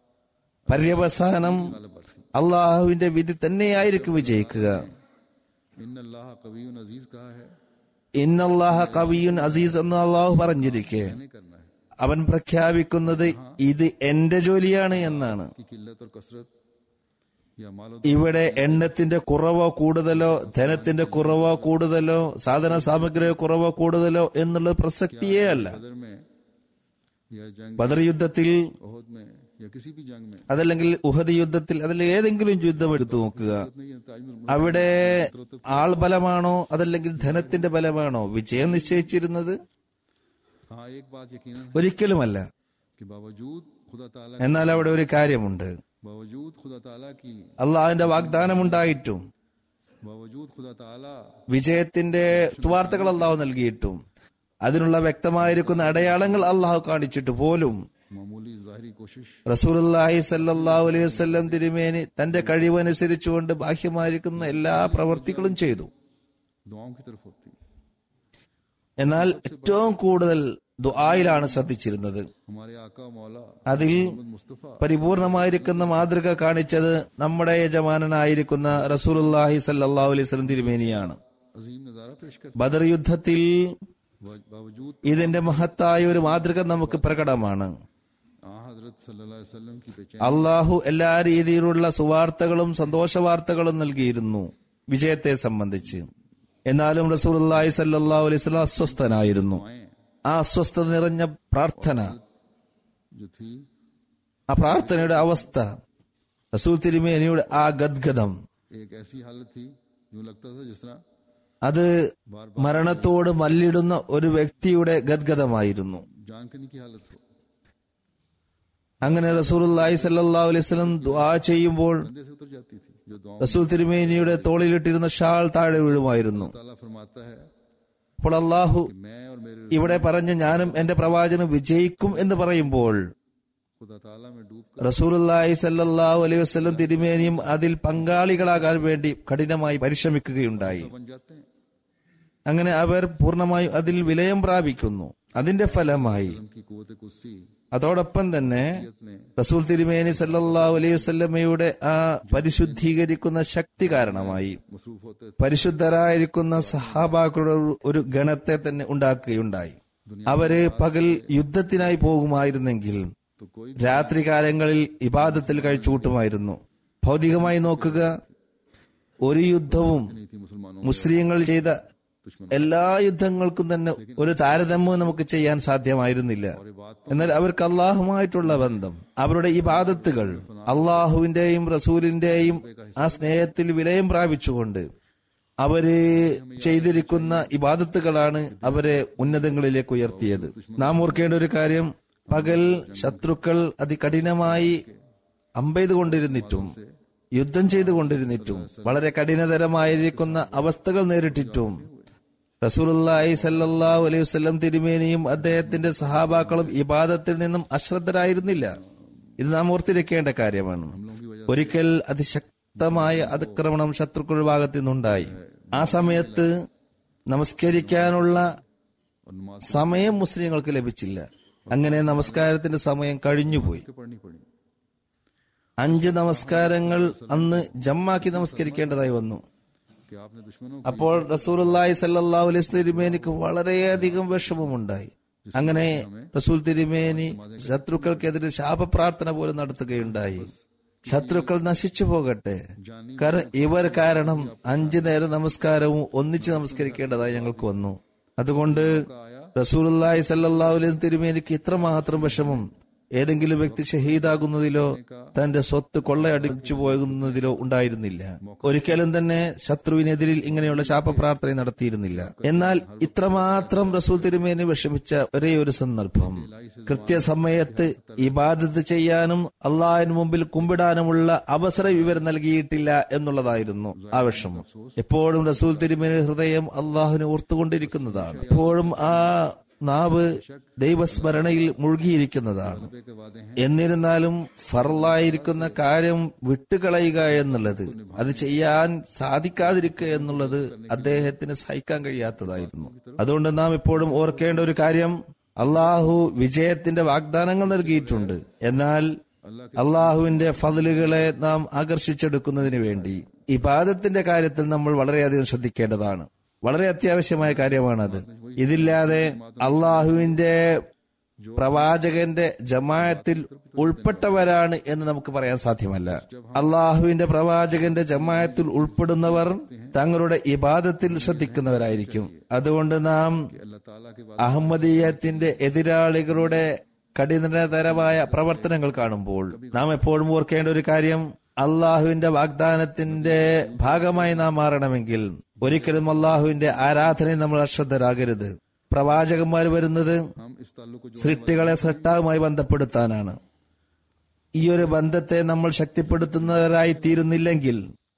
[SPEAKER 3] പര്യവസാനം
[SPEAKER 2] गलबत थी
[SPEAKER 3] അള്ളാഹുവിന്റെ വിധി തന്നെയായിരിക്കും വിജയിക്കുക
[SPEAKER 2] इन अल्लाह कवी अजीज कहा है
[SPEAKER 3] ഇന്നല്ലാഹ കവിയുൻ അസീസ് എന്ന് അള്ളാഹു പറഞ്ഞിരിക്കെ
[SPEAKER 2] नहीं करना है
[SPEAKER 3] അവൻ പ്രഖ്യാപിക്കുന്നത് ഇത് എന്റെ ജോലിയാണ് എന്നാണ്
[SPEAKER 2] कि किल्लत और कसरत या मालो
[SPEAKER 3] ഇവിടെ എണ്ണത്തിന്റെ കുറവോ കൂടുതലോ ധനത്തിന്റെ കുറവോ കൂടുതലോ സാധന സാമഗ്രിയോ കുറവോ കൂടുതലോ എന്നുള്ളത് പ്രസക്തിയേ അല്ല
[SPEAKER 2] बदर में या जंग
[SPEAKER 3] ബദർ യുദ്ധത്തിൽ
[SPEAKER 2] ओहद में या किसी भी जंग में
[SPEAKER 3] അതല്ലെങ്കിൽ ഉഹദ് യുദ്ധത്തിൽ അതല്ലെങ്കിൽ ഏതെങ്കിലും യുദ്ധം എടുത്തു നോക്കുക
[SPEAKER 2] नहीं है ताजमहल
[SPEAKER 3] അവിടെ ആൾ ബലമാണോ അതല്ലെങ്കിൽ ധനത്തിന്റെ ബലമാണോ വിജയം നിശ്ചയിച്ചിരുന്നത്
[SPEAKER 2] हाँ एक बात यकीनन है
[SPEAKER 3] ഒരിക്കലുമല്ല
[SPEAKER 2] कि बावजूद खुदा ताला
[SPEAKER 3] എന്നാൽ അവിടെ ഒരു കാര്യമുണ്ട്
[SPEAKER 2] बावजूद खुदा ताला की
[SPEAKER 3] അള്ളാഹുവിന്റെ വാഗ്ദാനമുണ്ടായിട്ടും
[SPEAKER 2] बावजूद खुदा ताला
[SPEAKER 3] വിജയത്തിന്റെ വാർത്തകൾ അള്ളാഹു നൽകിയിട്ടും അതിനുള്ള വ്യക്തമായിരിക്കുന്ന അടയാളങ്ങൾ അള്ളാഹു കാണിച്ചിട്ട് പോലും
[SPEAKER 2] मामूली जाहिरी कोशिश
[SPEAKER 3] റസൂലുള്ളാഹി സല്ലല്ലാഹു അലൈഹി വസല്ലം തിരുമേനി തന്റെ കഴിവനുസരിച്ചുകൊണ്ട് ബാഹ്യമായിരിക്കുന്ന എല്ലാ പ്രവർത്തികളും ചെയ്തു
[SPEAKER 2] दुआओं की तरफ होती है
[SPEAKER 3] എന്നാൽ ഏറ്റവും കൂടുതൽ ദുആയിലാണ് ശ്രദ്ധിച്ചിരുന്നത്
[SPEAKER 2] हमारे आका मौला
[SPEAKER 3] അതിൽ
[SPEAKER 2] मोहम्मद मुस्तफ़ा
[SPEAKER 3] പരിപൂർണമായിരിക്കുന്ന മാതൃക കാണിച്ചത് നമ്മുടെ യജമാനനായിരിക്കുന്ന റസൂലുള്ളാഹി സല്ലല്ലാഹു അലൈഹി വസല്ലം തിരുമേനിയാണ്
[SPEAKER 2] अजीम नजारा पेश करते
[SPEAKER 3] ബദർ യുദ്ധത്തിൽ
[SPEAKER 2] हैं। बावजूद
[SPEAKER 3] ഇതിന്റെ മഹത്തായ ഒരു മാതൃക നമുക്ക് പ്രകടമാണ്
[SPEAKER 2] आ हजरत सल्लल्लाहु अलैहि वसल्लम की बेचैन
[SPEAKER 3] അള്ളാഹു എല്ലാ രീതിയിലുള്ള സുവാർത്തകളും സന്തോഷ വാർത്തകളും നൽകിയിരുന്നു വിജയത്തെ സംബന്ധിച്ച് എന്നാലും റസൂലുള്ളാഹി സല്ലല്ലാഹു അലൈഹി വസല്ലം അസ്വസ്ഥനായിരുന്നു
[SPEAKER 2] दुआएं
[SPEAKER 3] ആ അസ്വസ്ഥത നിറഞ്ഞ പ്രാർത്ഥന
[SPEAKER 2] जो थी
[SPEAKER 3] ആ പ്രാർത്ഥനയുടെ അവസ്ഥ റസൂൽ തിരുമേനിയുടെ ആ ഗദ്ഗതം
[SPEAKER 2] एक ऐसी हालत थी जो लगता था जिस तरह
[SPEAKER 3] അത് മരണത്തോട് മല്ലിടുന്ന ഒരു വ്യക്തിയുടെ ഗദ്ഗതമായിരുന്നു
[SPEAKER 2] जान करने की हालत हो
[SPEAKER 3] അങ്ങനെ റസൂലുള്ളാഹി സല്ലല്ലാഹു അലൈഹി വസല്ലം ദുആ ചെയ്യുമ്പോൾ
[SPEAKER 2] कंधे से उतर जाती थी जो दुआओं
[SPEAKER 3] റസൂൽ തിരുമേനിയുടെ തോളിലിട്ടിരുന്ന ഷാൾ താഴെ വീഴുമായിരുന്നു
[SPEAKER 2] ताला फरमाता है
[SPEAKER 3] അപ്പോൾ അള്ളാഹു
[SPEAKER 2] कि मैं और मेरे
[SPEAKER 3] ഇവിടെ പറഞ്ഞു ഞാനും എന്റെ പ്രവാചനം വിജയിക്കും എന്ന് പറയുമ്പോൾ
[SPEAKER 2] खुदा ताला में डूब
[SPEAKER 3] റസൂലുള്ളാഹി സല്ലല്ലാഹു അലൈഹി വസല്ലം തിരുമേനിയും അതിൽ പങ്കാളികളാകാൻ വേണ്ടി കഠിനമായി പരിശ്രമിക്കുകയുണ്ടായി
[SPEAKER 2] कर बन जाते हैं
[SPEAKER 3] അങ്ങനെ അവർ പൂർണ്ണമായും അതിൽ വിലയം പ്രാപിക്കുന്നു അതിന്റെ ഫലമായി
[SPEAKER 2] उनकी कुत कुस्सी
[SPEAKER 3] അതോടൊപ്പം തന്നെ
[SPEAKER 2] में
[SPEAKER 3] റസൂൽ തിരുമേനി സല്ലല്ലാഹു അലൈഹി വസല്ലമയുടെ ആ പരിശുദ്ധീകരിക്കുന്ന ശക്തി കാരണമായി
[SPEAKER 2] मसरूफ होते थे
[SPEAKER 3] പരിശുദ്ധരായിരിക്കുന്ന സഹാബാക്കളുടെ ഒരു- ഒരു ഗണത്തെ തന്നെ ഉണ്ടാക്കുകയുണ്ടായി അവര് പകൽ യുദ്ധത്തിനായി പോകുമായിരുന്നെങ്കിൽ
[SPEAKER 2] तो कोई
[SPEAKER 3] രാത്രികാലങ്ങളിൽ ഇബാദത്തിൽ കഴിച്ചുകൂട്ടുമായിരുന്നു ഭൗതികമായി നോക്കുക ഒരു യുദ്ധവും
[SPEAKER 2] नहीं थी मुसलमानों
[SPEAKER 3] മുസ്ലിങ്ങൾ ചെയ്ത എല്ലാ യുദ്ധങ്ങൾക്കും തന്നെ ഒരു താരതമ്യവും നമുക്ക് ചെയ്യാൻ സാധ്യമായിരുന്നില്ല
[SPEAKER 2] और ये बात
[SPEAKER 3] എന്നാൽ അവർക്ക് അള്ളാഹുമായിട്ടുള്ള ബന്ധം അവരുടെ ഈ ബാധത്തുകൾ അള്ളാഹുവിന്റെയും റസൂലിന്റെയും ആ സ്നേഹത്തിൽ വിലയം പ്രാപിച്ചുകൊണ്ട് അവര് ചെയ്തിരിക്കുന്ന ഇബാദത്തുകളാണ് അവരെ ഉന്നതങ്ങളിലേക്ക് ഉയർത്തിയത് നാം ഓർക്കേണ്ട ഒരു കാര്യം പകൽ ശത്രുക്കൾ അതികഠിനമായി അമ്പെയ്ത് കൊണ്ടിരുന്നിട്ടും യുദ്ധം ചെയ്തുകൊണ്ടിരുന്നിട്ടും വളരെ കഠിനതരമായിരിക്കുന്ന അവസ്ഥകൾ നേരിട്ടിട്ടും റസൂലുള്ളാഹി സല്ലല്ലാഹു അലൈഹി വസല്ലം തിരുമേനിയും അദ്ദേഹത്തിന്റെ സഹാബാക്കളും ഇബാദത്തിൽ നിന്നും അശ്രദ്ധരായിരുന്നില്ല ഇത് നാം ഓർത്തിരിക്കേണ്ട കാര്യമാണ് ഒരിക്കൽ അതിശക്തമായ അതിക്രമണം ശത്രുക്കളുടെ ഭാഗത്തു നിന്നുണ്ടായി ആ സമയത്ത് നമസ്കരിക്കാനുള്ള
[SPEAKER 2] और नमाज
[SPEAKER 3] സമയം മുസ്ലിങ്ങൾക്ക് ലഭിച്ചില്ല അങ്ങനെ നമസ്കാരത്തിന്റെ സമയം കഴിഞ്ഞുപോയി
[SPEAKER 2] के पढ़नी पड़ी
[SPEAKER 3] അഞ്ച് നമസ്കാരങ്ങൾ അന്ന് ജമ്മാക്കി നമസ്കരിക്കേണ്ടതായി വന്നു
[SPEAKER 2] कि आपने दुश्मनों
[SPEAKER 3] അപ്പോൾ റസൂലുള്ളാഹി സല്ലല്ലാഹു അലൈഹി വസല്ലം തിരുമേനിക്ക് വളരെയധികം വിഷമമുണ്ടായി അങ്ങനെ റസൂൽ തിരുമേനി ശത്രുക്കൾക്കെതിരെ ശാപപ്രാർത്ഥന പോലും നടത്തുകയുണ്ടായി ശത്രുക്കൾ നശിച്ചു പോകട്ടെ കാരണം ഇവർ കാരണം അഞ്ചു നേരം നമസ്കാരവും ഒന്നിച്ച് നമസ്കരിക്കേണ്ടതായി ഞങ്ങൾക്ക് വന്നു അതുകൊണ്ട് റസൂലുള്ളാഹി സല്ലല്ലാഹു അലൈഹി വസല്ലം തിരുമേനിക്ക് ഇത്രമാത്രം വിഷമം ഏതെങ്കിലും വ്യക്തി ഷഹീദാകുന്നതിലോ തന്റെ സ്വത്ത് കൊള്ളയടിച്ചു പോകുന്നതിലോ ഉണ്ടായിരുന്നില്ല ഒരിക്കലും തന്നെ ശത്രുവിനെതിരിൽ ഇങ്ങനെയുള്ള ശാപപ്രാർത്ഥന നടത്തിയിരുന്നില്ല എന്നാൽ ഇത്രമാത്രം റസൂൽ തിരുമേനി വിഷമിച്ച ഒരേ ഒരു സന്ദർഭം കൃത്യസമയത്ത് ഇബാദത്ത് ചെയ്യാനും അള്ളാഹിന് മുമ്പിൽ കുമ്പിടാനുമുള്ള അവസരം ഇവർ നൽകിയിട്ടില്ല എന്നുള്ളതായിരുന്നു ആ വിഷമം എപ്പോഴും റസൂൽ തിരുമേനി ഹൃദയം അള്ളാഹുവിനെ ഓർത്തുകൊണ്ടിരിക്കുന്നതാണ് എപ്പോഴും ആ നാവ് ദൈവസ്മരണയിൽ മുഴുകിയിരിക്കുന്നതാണ്
[SPEAKER 2] के वादे हैं
[SPEAKER 3] എന്നിരുന്നാലും ഫറലായിരിക്കുന്ന കാര്യം വിട്ടുകളയുക എന്നുള്ളത് അത് ചെയ്യാൻ സാധിക്കാതിരിക്കുക എന്നുള്ളത് അദ്ദേഹത്തിന് സഹിക്കാൻ കഴിയാത്തതായിരുന്നു അതുകൊണ്ട് നാം എപ്പോഴും ഓർക്കേണ്ട ഒരു കാര്യം അള്ളാഹു വിജയത്തിന്റെ വാഗ്ദാനങ്ങൾ നൽകിയിട്ടുണ്ട് എന്നാൽ അള്ളാഹുവിന്റെ ഫതിലുകളെ നാം ആകർഷിച്ചെടുക്കുന്നതിന് വേണ്ടി ഇബാദത്തിന്റെ കാര്യത്തിൽ നമ്മൾ വളരെയധികം ശ്രദ്ധിക്കേണ്ടതാണ് വളരെ അത്യാവശ്യമായ കാര്യമാണത് ഇതില്ലാതെ അള്ളാഹുവിന്റെ പ്രവാചകന്റെ ജമായത്തിൽ ഉൾപ്പെട്ടവരാണ് എന്ന് നമുക്ക് പറയാൻ സാധ്യമല്ല അള്ളാഹുവിന്റെ പ്രവാചകന്റെ ജമായത്തിൽ ഉൾപ്പെടുന്നവർ തങ്ങളുടെ ഇബാദത്തിൽ ശ്രദ്ധിക്കുന്നവരായിരിക്കും അതുകൊണ്ട് നാം
[SPEAKER 2] अल्लाह ताला के बाद
[SPEAKER 3] അഹമ്മദീയത്തിന്റെ എതിരാളികളുടെ കഠിനതരമായ പ്രവർത്തനങ്ങൾ കാണുമ്പോൾ നാം എപ്പോഴും ഓർക്കേണ്ട ഒരു കാര്യം അള്ളാഹുവിന്റെ വാഗ്ദാനത്തിന്റെ ഭാഗമായി നാം മാറണമെങ്കിൽ ഒരിക്കലും അള്ളാഹുവിന്റെ ആരാധനയിൽ നമ്മൾ അശ്രദ്ധരാകരുത് പ്രവാചകന്മാർ വരുന്നത്
[SPEAKER 2] हम इस ताल्लुक को जो
[SPEAKER 3] സൃഷ്ടികളെ സൃഷ്ടാവുമായി ബന്ധപ്പെടുത്താനാണ് ഈ ഒരു ബന്ധത്തെ നമ്മൾ ശക്തിപ്പെടുത്തുന്നവരായി തീരുന്നില്ലെങ്കിൽ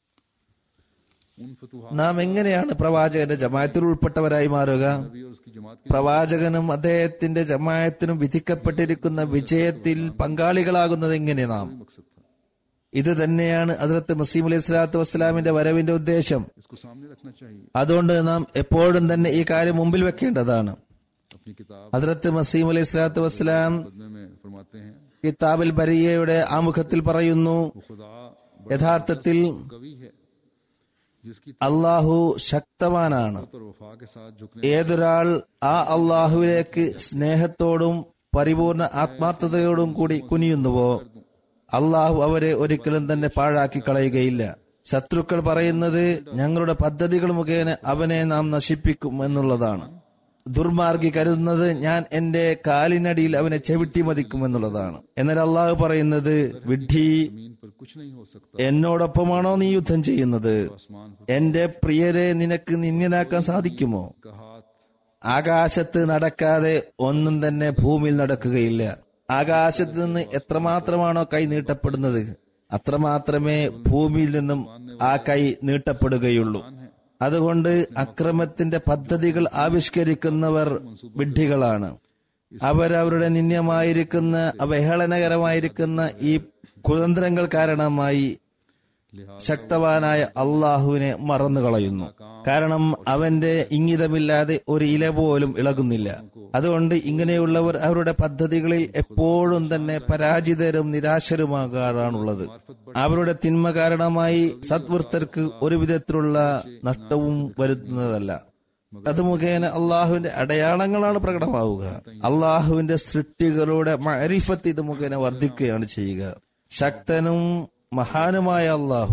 [SPEAKER 2] उन फतुहा
[SPEAKER 3] നാം എങ്ങനെയാണ് പ്രവാചകന്റെ ജമായത്തിൽ ഉൾപ്പെട്ടവരായി മാറുക
[SPEAKER 2] नबी और उसकी जमात के
[SPEAKER 3] പ്രവാചകനും അദ്ദേഹത്തിന്റെ ജമായത്തിനും വിധിക്കപ്പെട്ടിരിക്കുന്ന വിജയത്തിൽ പങ്കാളികളാകുന്നത് എങ്ങനെ നാം
[SPEAKER 2] मकसद था
[SPEAKER 3] ഇത് തന്നെയാണ് ഹസ്രത്ത് മസീം അലൈഹി സ്വലാത്തു വസ്സലാമിന്റെ വരവിന്റെ ഉദ്ദേശം
[SPEAKER 2] इसको सामने रखना चाहिए
[SPEAKER 3] അതുകൊണ്ട് നാം എപ്പോഴും തന്നെ ഈ കാര്യം മുമ്പിൽ വെക്കേണ്ടതാണ്
[SPEAKER 2] अपनी किताब
[SPEAKER 3] ഹസ്രത്ത് മസീം അലൈഹി സ്വലാത്തു വസ്സലാം
[SPEAKER 2] मुकदमे में फरमाते हैं
[SPEAKER 3] കിതാബിൽ ബരിയയുടെ ആമുഖത്തിൽ പറയുന്നു
[SPEAKER 2] वो खुदा
[SPEAKER 3] യഥാർത്ഥത്തിൽ
[SPEAKER 2] कवि है जिसकी
[SPEAKER 3] അള്ളാഹു ശക്തവാനാണ്
[SPEAKER 2] ताकत और वफा के साथ झुकने
[SPEAKER 3] ഏതൊരാൾ ആ അള്ളാഹുവിലേക്ക് സ്നേഹത്തോടും പരിപൂർണ ആത്മാർത്ഥതയോടും കൂടി കുനിയുന്നുവോ അള്ളാഹു അവരെ ഒരിക്കലും തന്നെ പാഴാക്കി കളയുകയില്ല ശത്രുക്കൾ പറയുന്നത് ഞങ്ങളുടെ പദ്ധതികൾ മുഖേന അവനെ നാം നശിപ്പിക്കും എന്നുള്ളതാണ് ദുർമാർഗി കരുതുന്നത് ഞാൻ എന്റെ കാലിനടിയിൽ അവനെ ചെവിട്ടി മതിക്കും എന്നുള്ളതാണ് എന്നാൽ അള്ളാഹു പറയുന്നത് വിഡ്ഢി
[SPEAKER 2] जमीन पर कुछ नहीं हो सकता
[SPEAKER 3] എന്നോടൊപ്പമാണോ നീ യുദ്ധം ചെയ്യുന്നത്
[SPEAKER 2] आसमान
[SPEAKER 3] എന്റെ പ്രിയരെ നിനക്ക് നിന്യനാക്കാൻ സാധിക്കുമോ
[SPEAKER 2] का हाथ
[SPEAKER 3] ആകാശത്ത് നടക്കാതെ ഒന്നും തന്നെ ഭൂമിയിൽ നടക്കുകയില്ല ആകാശത്ത് നിന്ന് എത്രമാത്രമാണോ കൈ നീട്ടപ്പെടുന്നത് അത്രമാത്രമേ ഭൂമിയിൽ നിന്നും ആ കൈ നീട്ടപ്പെടുകയുള്ളൂ അതുകൊണ്ട് അക്രമത്തിന്റെ പദ്ധതികൾ ആവിഷ്കരിക്കുന്നവർ വിഡ്ഢികളാണ് അവരവരുടെ നിന്ദ്യമായിരിക്കുന്ന അവഹേളനകരമായിരിക്കുന്ന ഈ കുതന്ത്രങ്ങൾ കാരണമായി ശക്തവാനായ അള്ളാഹുവിനെ മറന്നുകളയുന്നു കാരണം അവന്റെ ഇംഗിതമില്ലാതെ ഒരു ഇല പോലും ഇളകുന്നില്ല അതുകൊണ്ട് ഇങ്ങനെയുള്ളവർ അവരുടെ പദ്ധതികളിൽ എപ്പോഴും തന്നെ പരാജിതരും നിരാശരുമാകാറാണുള്ളത് അവരുടെ തിന്മ കാരണമായി സദ്വൃത്തർക്ക് ഒരു വിധത്തിലുള്ള നഷ്ടവും വരുത്തുന്നതല്ല അത് മുഖേന അള്ളാഹുവിന്റെ അടയാളങ്ങളാണ് പ്രകടമാവുക അള്ളാഹുവിന്റെ സൃഷ്ടികളുടെ മരിഫത്ത് ഇത് മുഖേന വർദ്ധിക്കുകയാണ് ചെയ്യുക ശക്തനും മഹാനുമായ അള്ളാഹു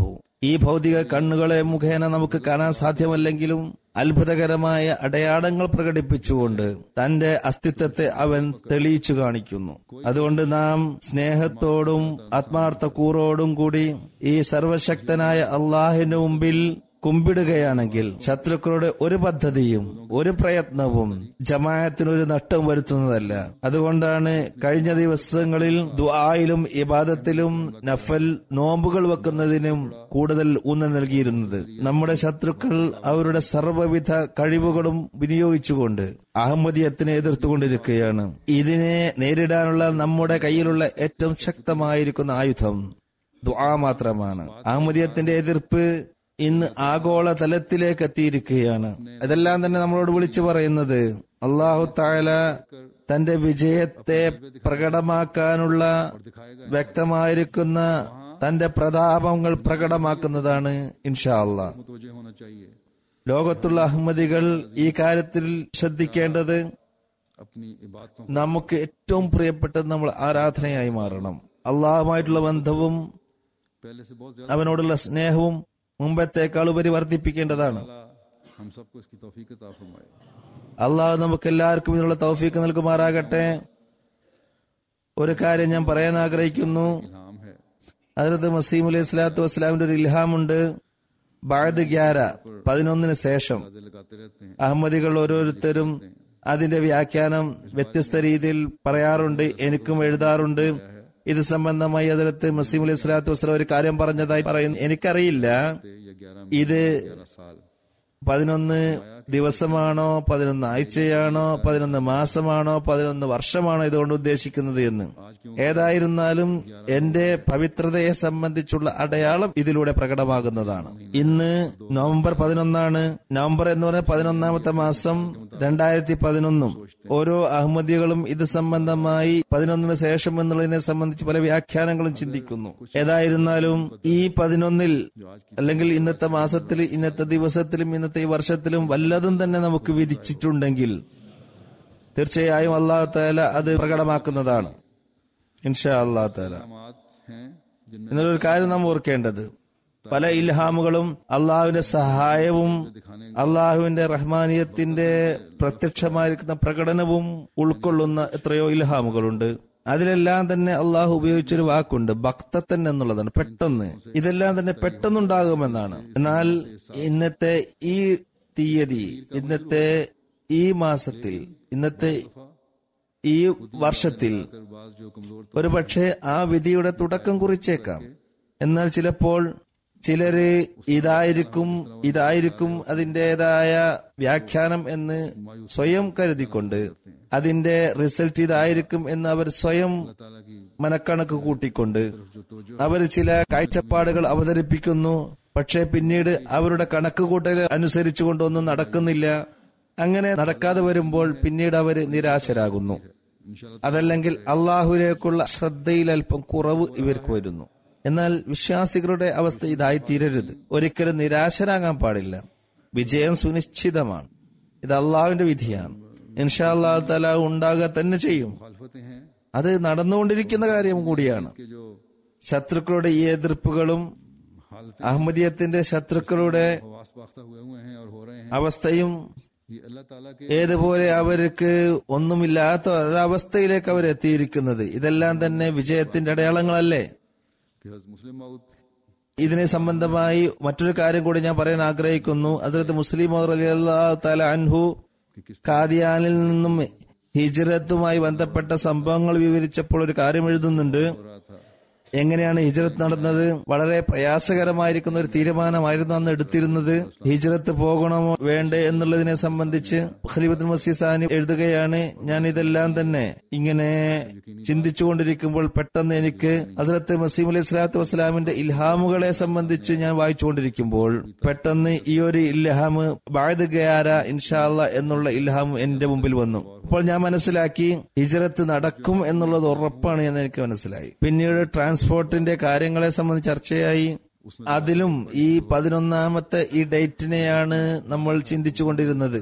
[SPEAKER 3] ഈ ഭൗതിക കണ്ണുകളെ മുഖേന നമുക്ക് കാണാൻ സാധ്യമല്ലെങ്കിലും അത്ഭുതകരമായ അടയാളങ്ങൾ പ്രകടിപ്പിച്ചുകൊണ്ട് തന്റെ അസ്തിത്വത്തെ അവൻ തെളിയിച്ചു കാണിക്കുന്നു അതുകൊണ്ട് നാം സ്നേഹത്തോടും ആത്മാർത്ഥ കൂറോടും കൂടി ഈ സർവശക്തനായ അള്ളാഹിന്റെ മുമ്പിൽ കുമ്പിടുകയാണെങ്കിൽ ശത്രുക്കളുടെ ഒരു പദ്ധതിയും ഒരു പ്രയത്നവും ജമായത്തിനൊരു നഷ്ടം വരുത്തുന്നതല്ല അതുകൊണ്ടാണ് കഴിഞ്ഞ ദിവസങ്ങളിൽ ദുആയിലും ഇബാദത്തിലും നഫൽ നോമ്പുകൾ വെക്കുന്നതിനും കൂടുതൽ ഊന്നൽ നൽകിയിരുന്നത് നമ്മുടെ ശത്രുക്കൾ അവരുടെ സർവ്വവിധ കഴിവുകളും വിനിയോഗിച്ചുകൊണ്ട് അഹമ്മദിയത്തിനെ എതിർത്തുകൊണ്ടിരിക്കുകയാണ് ഇതിനെ നേരിടാനുള്ള നമ്മുടെ കയ്യിലുള്ള ഏറ്റവും ശക്തമായിരിക്കുന്ന ആയുധം ദുആ മാത്രമാണ് അഹമ്മദിയത്തിന്റെ എതിർപ്പ് ഇന്ന് ആഗോള തലത്തിലേക്ക് എത്തിയിരിക്കുകയാണ് ഇതെല്ലാം തന്നെ നമ്മളോട് വിളിച്ചു പറയുന്നത് അള്ളാഹു താല തന്റെ വിജയത്തെ പ്രകടമാക്കാനുള്ള വ്യക്തമായിരിക്കുന്ന തന്റെ പ്രതാപങ്ങൾ പ്രകടമാക്കുന്നതാണ് ഇൻഷാ അള്ളാ
[SPEAKER 2] मुतवजह होना चाहिए
[SPEAKER 3] ലോകത്തുള്ള അഹമ്മദികൾ ഈ കാര്യത്തിൽ ശ്രദ്ധിക്കേണ്ടത്
[SPEAKER 2] अपनी इबादतों
[SPEAKER 3] നമുക്ക് ഏറ്റവും പ്രിയപ്പെട്ടത് നമ്മൾ ആരാധനയായി മാറണം അള്ളാഹുമായിട്ടുള്ള ബന്ധവും
[SPEAKER 2] पहले से बहुत ज्यादा
[SPEAKER 3] അവനോടുള്ള സ്നേഹവും മുമ്പത്തേക്കാൾ ഉപരി വർദ്ധിപ്പിക്കേണ്ടതാണ്
[SPEAKER 2] अल्लाह हम सबको इसकी तौफीक अता फरमाए
[SPEAKER 3] അള്ളാഹു നമുക്ക് എല്ലാവർക്കും ഇതിനുള്ള തൗഫീക്ക് നൽകുമാറാകട്ടെ ഒരു കാര്യം ഞാൻ പറയാൻ ആഗ്രഹിക്കുന്നു
[SPEAKER 2] इल्हाम है
[SPEAKER 3] അതിലത്ത് മസീം അലൈഹി സ്വലാത്തു വസ്സലാമിന്റെ ഒരു ഇൽഹാമുണ്ട് ബാദ് ഗ്യാര പതിനൊന്നിന് ശേഷം
[SPEAKER 2] आदे लगाते रहते हैं
[SPEAKER 3] അഹമ്മദികൾ ഓരോരുത്തരും അതിന്റെ വ്യാഖ്യാനം വ്യത്യസ്ത രീതിയിൽ പറയാറുണ്ട് എനിക്കും എഴുതാറുണ്ട് ഇത് സംബന്ധമായി അതിലത്ത് മസീം അലൈഹി സ്വലാത്തു വസ്സലാം ഒരു കാര്യം പറഞ്ഞതായി പറയുന്നു എനിക്കറിയില്ല
[SPEAKER 2] ये ग्यारह
[SPEAKER 3] ഇത്
[SPEAKER 2] ग्यारह साल
[SPEAKER 3] പതിനൊന്ന് ദിവസമാണോ പതിനൊന്ന് ആഴ്ചയാണോ പതിനൊന്ന് മാസമാണോ പതിനൊന്ന് വർഷമാണോ ഇതുകൊണ്ട് ഉദ്ദേശിക്കുന്നത് എന്ന് ഏതായിരുന്നാലും എന്റെ പവിത്രതയെ സംബന്ധിച്ചുള്ള അടയാളം ഇതിലൂടെ പ്രകടമാകുന്നതാണ് ഇന്ന് നവംബർ പതിനൊന്നാണ് നവംബർ എന്ന് പറഞ്ഞ പതിനൊന്നാമത്തെ മാസം രണ്ടായിരത്തി പതിനൊന്നും ഓരോ അഹമ്മദികളും ഇത് സംബന്ധമായി പതിനൊന്നിന് ശേഷം എന്നുള്ളതിനെ സംബന്ധിച്ച് പല വ്യാഖ്യാനങ്ങളും ചിന്തിക്കുന്നു ഏതായിരുന്നാലും ഈ പതിനൊന്നിൽ അല്ലെങ്കിൽ ഇന്നത്തെ മാസത്തിൽ ഇന്നത്തെ ദിവസത്തിലും ഇന്നത്തെ ഈ വർഷത്തിലും വല്ലതും തന്നെ നമുക്ക് വിധിച്ചിട്ടുണ്ടെങ്കിൽ തീർച്ചയായും അള്ളാഹു താല അത് പ്രകടമാക്കുന്നതാണ് ഇൻഷാ അള്ളാഹു താല
[SPEAKER 2] इल्हामात हैं जिनमें
[SPEAKER 3] എന്നൊരു കാര്യം നാം ഓർക്കേണ്ടത് പല ഇൽഹാമുകളും അള്ളാഹുവിന്റെ സഹായവും അള്ളാഹുവിന്റെ റഹ്മാനിയത്തിന്റെ പ്രത്യക്ഷമായിരിക്കുന്ന പ്രകടനവും ഉൾക്കൊള്ളുന്ന എത്രയോ ഇൽഹാമുകളുണ്ട് അതിലെല്ലാം തന്നെ അള്ളാഹു ഉപയോഗിച്ചൊരു വാക്കുണ്ട് ഭക്തത്തൻ എന്നുള്ളതാണ് പെട്ടെന്ന് ഇതെല്ലാം തന്നെ പെട്ടെന്നുണ്ടാകുമെന്നാണ് എന്നാൽ ഇന്നത്തെ ഈ തീയതി ഇന്നത്തെ ഈ മാസത്തിൽ ഇന്നത്തെ ഈ വർഷത്തിൽ
[SPEAKER 2] अगर बाज जो कमजोर
[SPEAKER 3] ഒരുപക്ഷെ ആ വിധിയുടെ തുടക്കം കുറിച്ചേക്കാം എന്നാൽ ചിലപ്പോൾ ചിലര് ഇതായിരിക്കും ഇതായിരിക്കും അതിൻ്റെതായ വ്യാഖ്യാനം എന്ന് സ്വയം കരുതിക്കൊണ്ട് അതിന്റെ റിസൾട്ട് ഇതായിരിക്കും എന്ന് അവർ സ്വയം
[SPEAKER 2] ताला की
[SPEAKER 3] മനക്കണക്ക് കൂട്ടിക്കൊണ്ട്
[SPEAKER 2] जो तोजो
[SPEAKER 3] അവർ ചില കാഴ്ചപ്പാടുകൾ അവതരിപ്പിക്കുന്നു പക്ഷേ പിന്നീട് അവരുടെ കണക്കുകൂട്ടൽ അനുസരിച്ചുകൊണ്ടൊന്നും നടക്കുന്നില്ല അങ്ങനെ നടക്കാതെ വരുമ്പോൾ പിന്നീട് അവർ നിരാശരാകുന്നു
[SPEAKER 2] इंशाल्लाह
[SPEAKER 3] അതല്ലെങ്കിൽ അള്ളാഹുലേക്കുള്ള ശ്രദ്ധയിൽ അല്പം കുറവ് ഇവർക്ക് വരുന്നു എന്നാൽ വിശ്വാസികളുടെ അവസ്ഥ ഇതായി തീരരുത് ഒരിക്കലും നിരാശരാകാൻ പാടില്ല വിജയം സുനിശ്ചിതമാണ് ഇത് അള്ളാഹുവിന്റെ വിധിയാണ് ഇൻഷാ അള്ളാഹു തല ഉണ്ടാകുക തന്നെ ചെയ്യും
[SPEAKER 2] मुखालफतें हैं
[SPEAKER 3] അത് നടന്നുകൊണ്ടിരിക്കുന്ന കാര്യം കൂടിയാണ്
[SPEAKER 2] कि जो
[SPEAKER 3] ശത്രുക്കളുടെ ഈ എതിർപ്പുകളും
[SPEAKER 2] हालत
[SPEAKER 3] അഹമ്മദിയത്തിന്റെ ശത്രുക്കളുടെ
[SPEAKER 2] वास बाख्ता हुए हुए हैं और हो रहे हैं
[SPEAKER 3] അവസ്ഥയും
[SPEAKER 2] ये अल्लाह ताला के
[SPEAKER 3] ഏതുപോലെ അവർക്ക് ഒന്നുമില്ലാത്ത ഒരവസ്ഥയിലേക്ക് അവർ എത്തിയിരിക്കുന്നത് ഇതെല്ലാം തന്നെ വിജയത്തിന്റെ അടയാളങ്ങളല്ലേ
[SPEAKER 2] कि हज़रत मुस्लिम मऊद
[SPEAKER 3] ഇതിനെ സംബന്ധമായി മറ്റൊരു കാര്യം കൂടി ഞാൻ പറയാൻ ആഗ്രഹിക്കുന്നു അതിർത്ത് മുസ്ലിം തല അൻഹു കാദിയാനിൽ നിന്നും ഹിജ്റത്തുമായി ബന്ധപ്പെട്ട സംഭവങ്ങൾ വിവരിച്ചപ്പോൾ ഒരു കാര്യം എഴുതുന്നുണ്ട്
[SPEAKER 2] हो रहा था
[SPEAKER 3] എങ്ങനെയാണ് ഹിജ്റത്ത് നടന്നത് വളരെ പ്രയാസകരമായിരിക്കുന്ന ഒരു തീരുമാനമായിരുന്നു അന്ന് എടുത്തിരുന്നത് ഹിജ്റത്ത് പോകണമോ വേണ്ടേ എന്നുള്ളതിനെ സംബന്ധിച്ച് ഖലീഫത്തുൽ മസീദ് സാനി എഴുതുകയാണ് ഞാൻ ഇതെല്ലാം തന്നെ ഇങ്ങനെ ചിന്തിച്ചുകൊണ്ടിരിക്കുമ്പോൾ പെട്ടെന്ന് എനിക്ക് ഹസ്രത്ത് മസീം അലൈഹി സ്വലാത്തു വസ്സലാമിന്റെ ഇൽഹാമുകളെ സംബന്ധിച്ച് ഞാൻ വായിച്ചുകൊണ്ടിരിക്കുമ്പോൾ പെട്ടെന്ന് ഈ ഒരു ഇൽഹാമ് ബായത് ഗയാര ഇൻഷാല്ല എന്നുള്ള ഇൽഹാം എന്റെ മുമ്പിൽ വന്നു അപ്പോൾ ഞാൻ മനസ്സിലാക്കി ഹിജ്റത്ത് നടക്കും എന്നുള്ളത് ഉറപ്പാണ് എന്ന് എനിക്ക് മനസ്സിലായി പിന്നീട് ട്രാൻസ്പോർട്ടിന്റെ കാര്യങ്ങളെ സംബന്ധിച്ച് ചർച്ചയായി അതിലും ഈ പതിനൊന്നാമത്തെ ഈ ഡേറ്റിനെയാണ് നമ്മൾ ചിന്തിച്ചുകൊണ്ടിരുന്നത്
[SPEAKER 2] का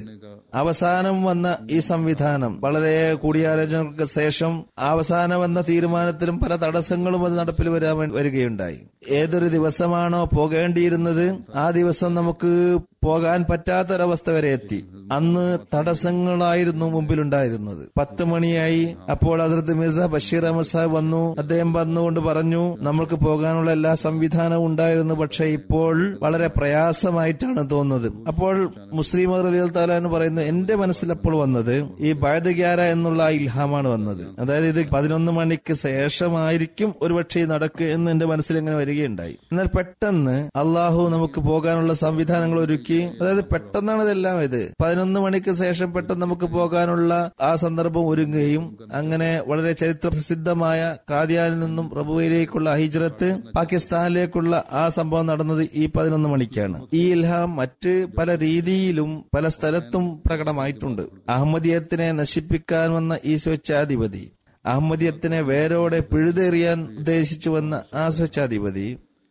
[SPEAKER 3] അവസാനം വന്ന ഈ സംവിധാനം വളരെ കൂടിയാലോചനകൾക്ക് ശേഷം അവസാനം വന്ന തീരുമാനത്തിലും പല തടസ്സങ്ങളും അത് നടപ്പിൽ വരാൻ വേ- വരികയുണ്ടായി ഏതൊരു ദിവസമാണോ പോകേണ്ടിയിരുന്നത് ആ ദിവസം നമുക്ക് പോകാൻ പറ്റാത്തൊരവസ്ഥ വരെ എത്തി അന്ന് തടസ്സങ്ങളായിരുന്നു മുമ്പിലുണ്ടായിരുന്നത് പത്ത് മണിയായി അപ്പോൾ ഹസരത്ത് മിർസ ബഷീർ അഹമ്മദ് സാഹിബ് വന്നു അദ്ദേഹം വന്നുകൊണ്ട് പറഞ്ഞു നമ്മൾക്ക് പോകാനുള്ള എല്ലാ സംവിധാനവും ഉണ്ടായിരുന്നു പക്ഷെ ഇപ്പോൾ വളരെ പ്രയാസമായിട്ടാണ് തോന്നുന്നത് അപ്പോൾ മുസ്ലിം റലിയൽ താലാന്ന് പറയുന്നു എന്റെ മനസ്സിൽ അപ്പോൾ വന്നത് ഈ ബഴദഗ്യാര എന്നുള്ള ആ ഇൽഹാമാണ് വന്നത് അതായത് ഇത് പതിനൊന്ന് മണിക്ക് ശേഷമായിരിക്കും ഒരുപക്ഷെ ഇത് നടക്കുക എന്ന് എന്റെ മനസ്സിൽ ഇങ്ങനെ വരികയുണ്ടായി എന്നാൽ പെട്ടെന്ന് അള്ളാഹു നമുക്ക് പോകാനുള്ള സംവിധാനങ്ങൾ ഒരുക്കി അതായത് പെട്ടെന്നാണ് ഇതെല്ലാം ഇത് പതിനൊന്ന് മണിക്ക് ശേഷം പെട്ടെന്ന് നമുക്ക് പോകാനുള്ള ആ സന്ദർഭം ഒരുങ്ങുകയും അങ്ങനെ വളരെ ചരിത്ര പ്രസിദ്ധമായ കാദിയാനിൽ നിന്നും പ്രഭുവിലേക്കുള്ള ഹിജ്രത്ത് പാകിസ്ഥാനിലേക്കുള്ള ആ സംഭവം നടന്നത് ഈ പതിനൊന്ന് മണിക്കാണ് ഈ ഇൽഹാം മറ്റ് പല രീതിയിലും പല സ്ഥലത്തും പ്രകടമായിട്ടുണ്ട് അഹമ്മദിയത്തിനെ നശിപ്പിക്കാൻ വന്ന ഈ സ്വേച്ഛാധിപതി അഹമ്മദിയത്തിനെ വേരോടെ പിഴുതെറിയാൻ ഉദ്ദേശിച്ചു വന്ന ആ സ്വേച്ഛാധിപതി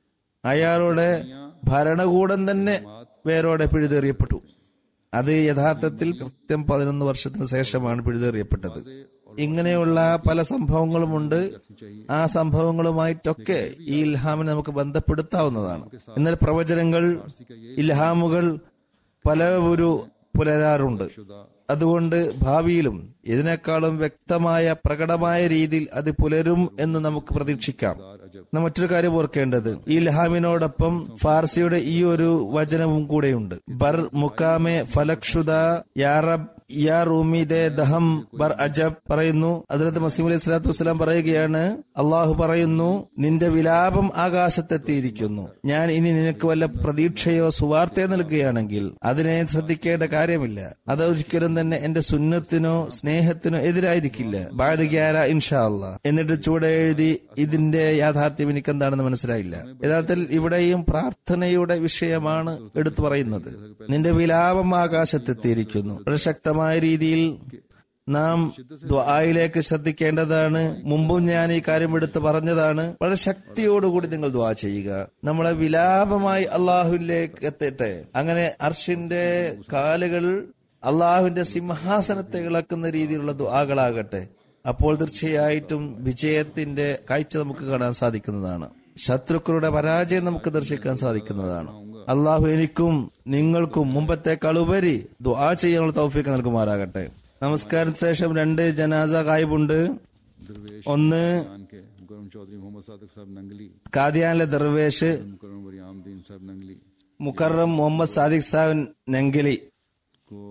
[SPEAKER 3] അയാളുടെ ഭരണകൂടം തന്നെ വേരോടെ പിഴുതെറിയപ്പെട്ടു അത് യഥാർത്ഥത്തിൽ കൃത്യം പതിനൊന്ന് വർഷത്തിന് ശേഷമാണ് പിഴുതെറിയപ്പെട്ടത് ഇങ്ങനെയുള്ള പല സംഭവങ്ങളുമുണ്ട് ആ സംഭവങ്ങളുമായിട്ടൊക്കെ ഈ ഇൽഹാമിനെ നമുക്ക് ബന്ധപ്പെടുത്താവുന്നതാണ് എന്നാൽ പ്രവചനങ്ങൾ ഇൽഹാമുകൾ പല ഒരു പുലരാറുണ്ട് അതുകൊണ്ട് ഭാവിയിലും ഇതിനേക്കാളും വ്യക്തമായ പ്രകടമായ രീതിയിൽ അത് പുലരും എന്ന് നമുക്ക് പ്രതീക്ഷിക്കാം നാം മറ്റൊരു കാര്യം ഓർക്കേണ്ടത് ഈ ഇൽഹാമിനോടൊപ്പം ഫാർസിയുടെ ഈ ഒരു വചനവും കൂടെയുണ്ട് ബർ മുക്കാമെ ഫലക്ഷുദ യാറബ് യാ റൂമിദെ ദഹം ബർ അജബ് പറയുന്നു അതിലത്ത് മസീം അലൈഹി സ്വലാത്തു വസ്സലാം പറയുകയാണ് അള്ളാഹു പറയുന്നു നിന്റെ വിലാപം ആകാശത്തെത്തിയിരിക്കുന്നു ഞാൻ ഇനി നിനക്ക് വല്ല പ്രതീക്ഷയോ സുവാർത്തയോ നൽകുകയാണെങ്കിൽ അതിനെ ശ്രദ്ധിക്കേണ്ട കാര്യമില്ല അതൊരിക്കലും തന്നെ എന്റെ സുന്നത്തിനോ സ്നേഹത്തിനോ എതിരായിരിക്കില്ല ബാധഗ്യാര ഇൻഷാ അല്ലാ എന്നിട്ട് ചൂടെ എഴുതി ഇതിന്റെ യാഥാർത്ഥ്യം എനിക്ക് എന്താണെന്ന് മനസ്സിലായില്ല യഥാർത്ഥത്തിൽ ഇവിടെയും പ്രാർത്ഥനയുടെ വിഷയമാണ് എടുത്തു പറയുന്നത് നിന്റെ വിലാപം ആകാശത്തെത്തിയിരിക്കുന്നു വളരെ ശക്തമായ രീതിയിൽ നാം ദ്വായിലേക്ക് ശ്രദ്ധിക്കേണ്ടതാണ് മുമ്പും ഞാൻ ഈ കാര്യം എടുത്ത് പറഞ്ഞതാണ് വളരെ ശക്തിയോടുകൂടി നിങ്ങൾ ദ്വാ ചെയ്യുക നമ്മളെ വിലാപമായി അള്ളാഹുവിലേക്ക് എത്തട്ടെ അങ്ങനെ അർഷിന്റെ കാലുകൾ അള്ളാഹുവിന്റെ സിംഹാസനത്തെ ഇളക്കുന്ന രീതിയിലുള്ള ദ്വാകളാകട്ടെ അപ്പോൾ തീർച്ചയായിട്ടും വിജയത്തിന്റെ കാഴ്ച നമുക്ക് കാണാൻ സാധിക്കുന്നതാണ് ശത്രുക്കളുടെ പരാജയം നമുക്ക് ദർശിക്കാൻ സാധിക്കുന്നതാണ് അള്ളാഹു എനിക്കും നിങ്ങൾക്കും മുമ്പത്തേക്കാൾ ഉപരി ദുആ ചെയ്യാനുള്ള തൗഫീക്ക് നൽകുമാറാകട്ടെ നമസ്കാരത്തിന് ശേഷം രണ്ട് ജനാസ കായ്പുണ്ട്
[SPEAKER 2] दरवेश
[SPEAKER 3] ഒന്ന്
[SPEAKER 2] खान के मुकरम चौधरी मोहम्मद सादिक साहब नंगली
[SPEAKER 3] കാദിയാനിലെ ദർവേഷ്
[SPEAKER 2] मुकरम वरियामदीन साहब नंगली
[SPEAKER 3] മുക്കറം മുഹമ്മദ് സാദിഖ് സാഹിബ് നെങ്കിലി
[SPEAKER 2] को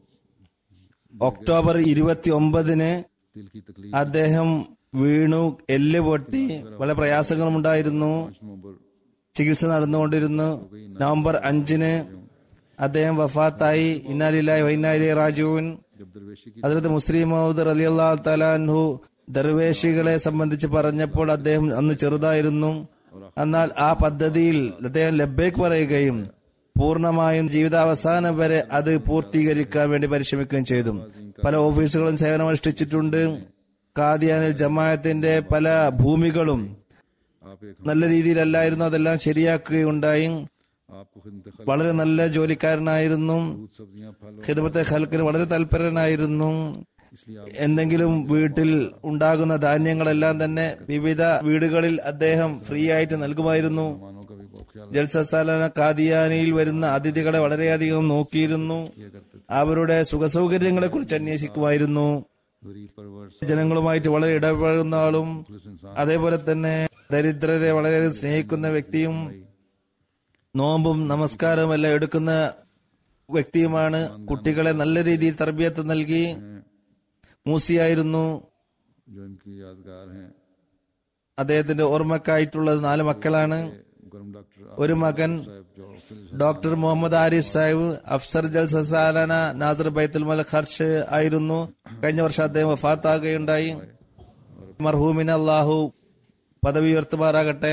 [SPEAKER 3] ഒക്ടോബർ ഇരുപത്തി ഒമ്പതിന്
[SPEAKER 2] दिल की तकलीफ
[SPEAKER 3] അദ്ദേഹം വീണു എല്ല് പൊട്ടി പല പ്രയാസങ്ങളും ഉണ്ടായിരുന്നു
[SPEAKER 2] पाँच नवंबर
[SPEAKER 3] ചികിത്സ നടന്നുകൊണ്ടിരുന്നു നവംബർ അഞ്ചിന് അദ്ദേഹം വഫാത്തായി ഇന്നാലില്ലായി വൈനാലി റാജുവിൻ
[SPEAKER 2] जब दरवेशी की
[SPEAKER 3] അതിലത്ത് മുസ്ലിം മൗദർ അലി അള്ളാഹു തലാൻഹു ദർവേശികളെ സംബന്ധിച്ച് പറഞ്ഞപ്പോൾ അദ്ദേഹം അന്ന് ചെറുതായിരുന്നു എന്നാൽ ആ പദ്ധതിയിൽ അദ്ദേഹം ലബ്ബേക്ക് പറയുകയും പൂർണ്ണമായും ജീവിതാവസാനം വരെ അത് പൂർത്തീകരിക്കാൻ വേണ്ടി പരിശ്രമിക്കുകയും ചെയ്തു പല ഓഫീസുകളും സേവനമനുഷ്ഠിച്ചിട്ടുണ്ട് കാദിയാനിൽ ജമാഅത്തിന്റെ പല ഭൂമികളും
[SPEAKER 2] आप एक
[SPEAKER 3] നല്ല രീതിയിലല്ലായിരുന്നു അതെല്ലാം ശരിയാക്കുകയുണ്ടായി
[SPEAKER 2] आपको खुद इंतखाब
[SPEAKER 3] വളരെ നല്ല ജോലിക്കാരനായിരുന്നു
[SPEAKER 2] दूध सब्जियां फल
[SPEAKER 3] ഖിദമത്തെ ഖൽക്കിന് വളരെ തൽപരനായിരുന്നു
[SPEAKER 2] इसलिए आप
[SPEAKER 3] എന്തെങ്കിലും വീട്ടിൽ ഉണ്ടാകുന്ന ധാന്യങ്ങളെല്ലാം തന്നെ വിവിധ വീടുകളിൽ അദ്ദേഹം ഫ്രീ ആയിട്ട് നൽകുമായിരുന്നു
[SPEAKER 2] मानों का भी बहुत ख्याल
[SPEAKER 3] ജൽസസാലന കാദിയാനിയിൽ വരുന്ന അതിഥികളെ വളരെയധികം നോക്കിയിരുന്നു
[SPEAKER 2] किया करते थे
[SPEAKER 3] അവരുടെ സുഖസൗകര്യങ്ങളെ കുറിച്ച് അന്വേഷിക്കുമായിരുന്നു
[SPEAKER 2] गरीब परवर
[SPEAKER 3] ജനങ്ങളുമായിട്ട് വളരെ ഇടപെടുന്ന ആളും
[SPEAKER 2] पुलिस इंसान
[SPEAKER 3] അതേപോലെ തന്നെ ദരിദ്രരെ വളരെയധികം സ്നേഹിക്കുന്ന വ്യക്തിയും നോമ്പും നമസ്കാരവും എല്ലാം എടുക്കുന്ന വ്യക്തിയുമാണ് കുട്ടികളെ നല്ല രീതിയിൽ തർബിയത്ത് നൽകി മൂസിയായിരുന്നു
[SPEAKER 2] जो इनकी यादगार हैं
[SPEAKER 3] അദ്ദേഹത്തിന്റെ ഓർമ്മക്കായിട്ടുള്ളത് നാല് മക്കളാണ്
[SPEAKER 2] मुकरम डॉक्टर
[SPEAKER 3] ഒരു മകൻ
[SPEAKER 2] साहब जो अफसर
[SPEAKER 3] ഡോക്ടർ മുഹമ്മദ് ആരിഫ് സാഹിബ് അഫ്സർ ജൽ സസാലന നാസർ ബൈത്തുൽ മൽ ഖർഷ് ആയിരുന്നു കഴിഞ്ഞ വർഷം അദ്ദേഹം വഫാത്താകുകയുണ്ടായി മർഹൂമിന് അള്ളാഹു പദവി ഉയർത്തുമാറാകട്ടെ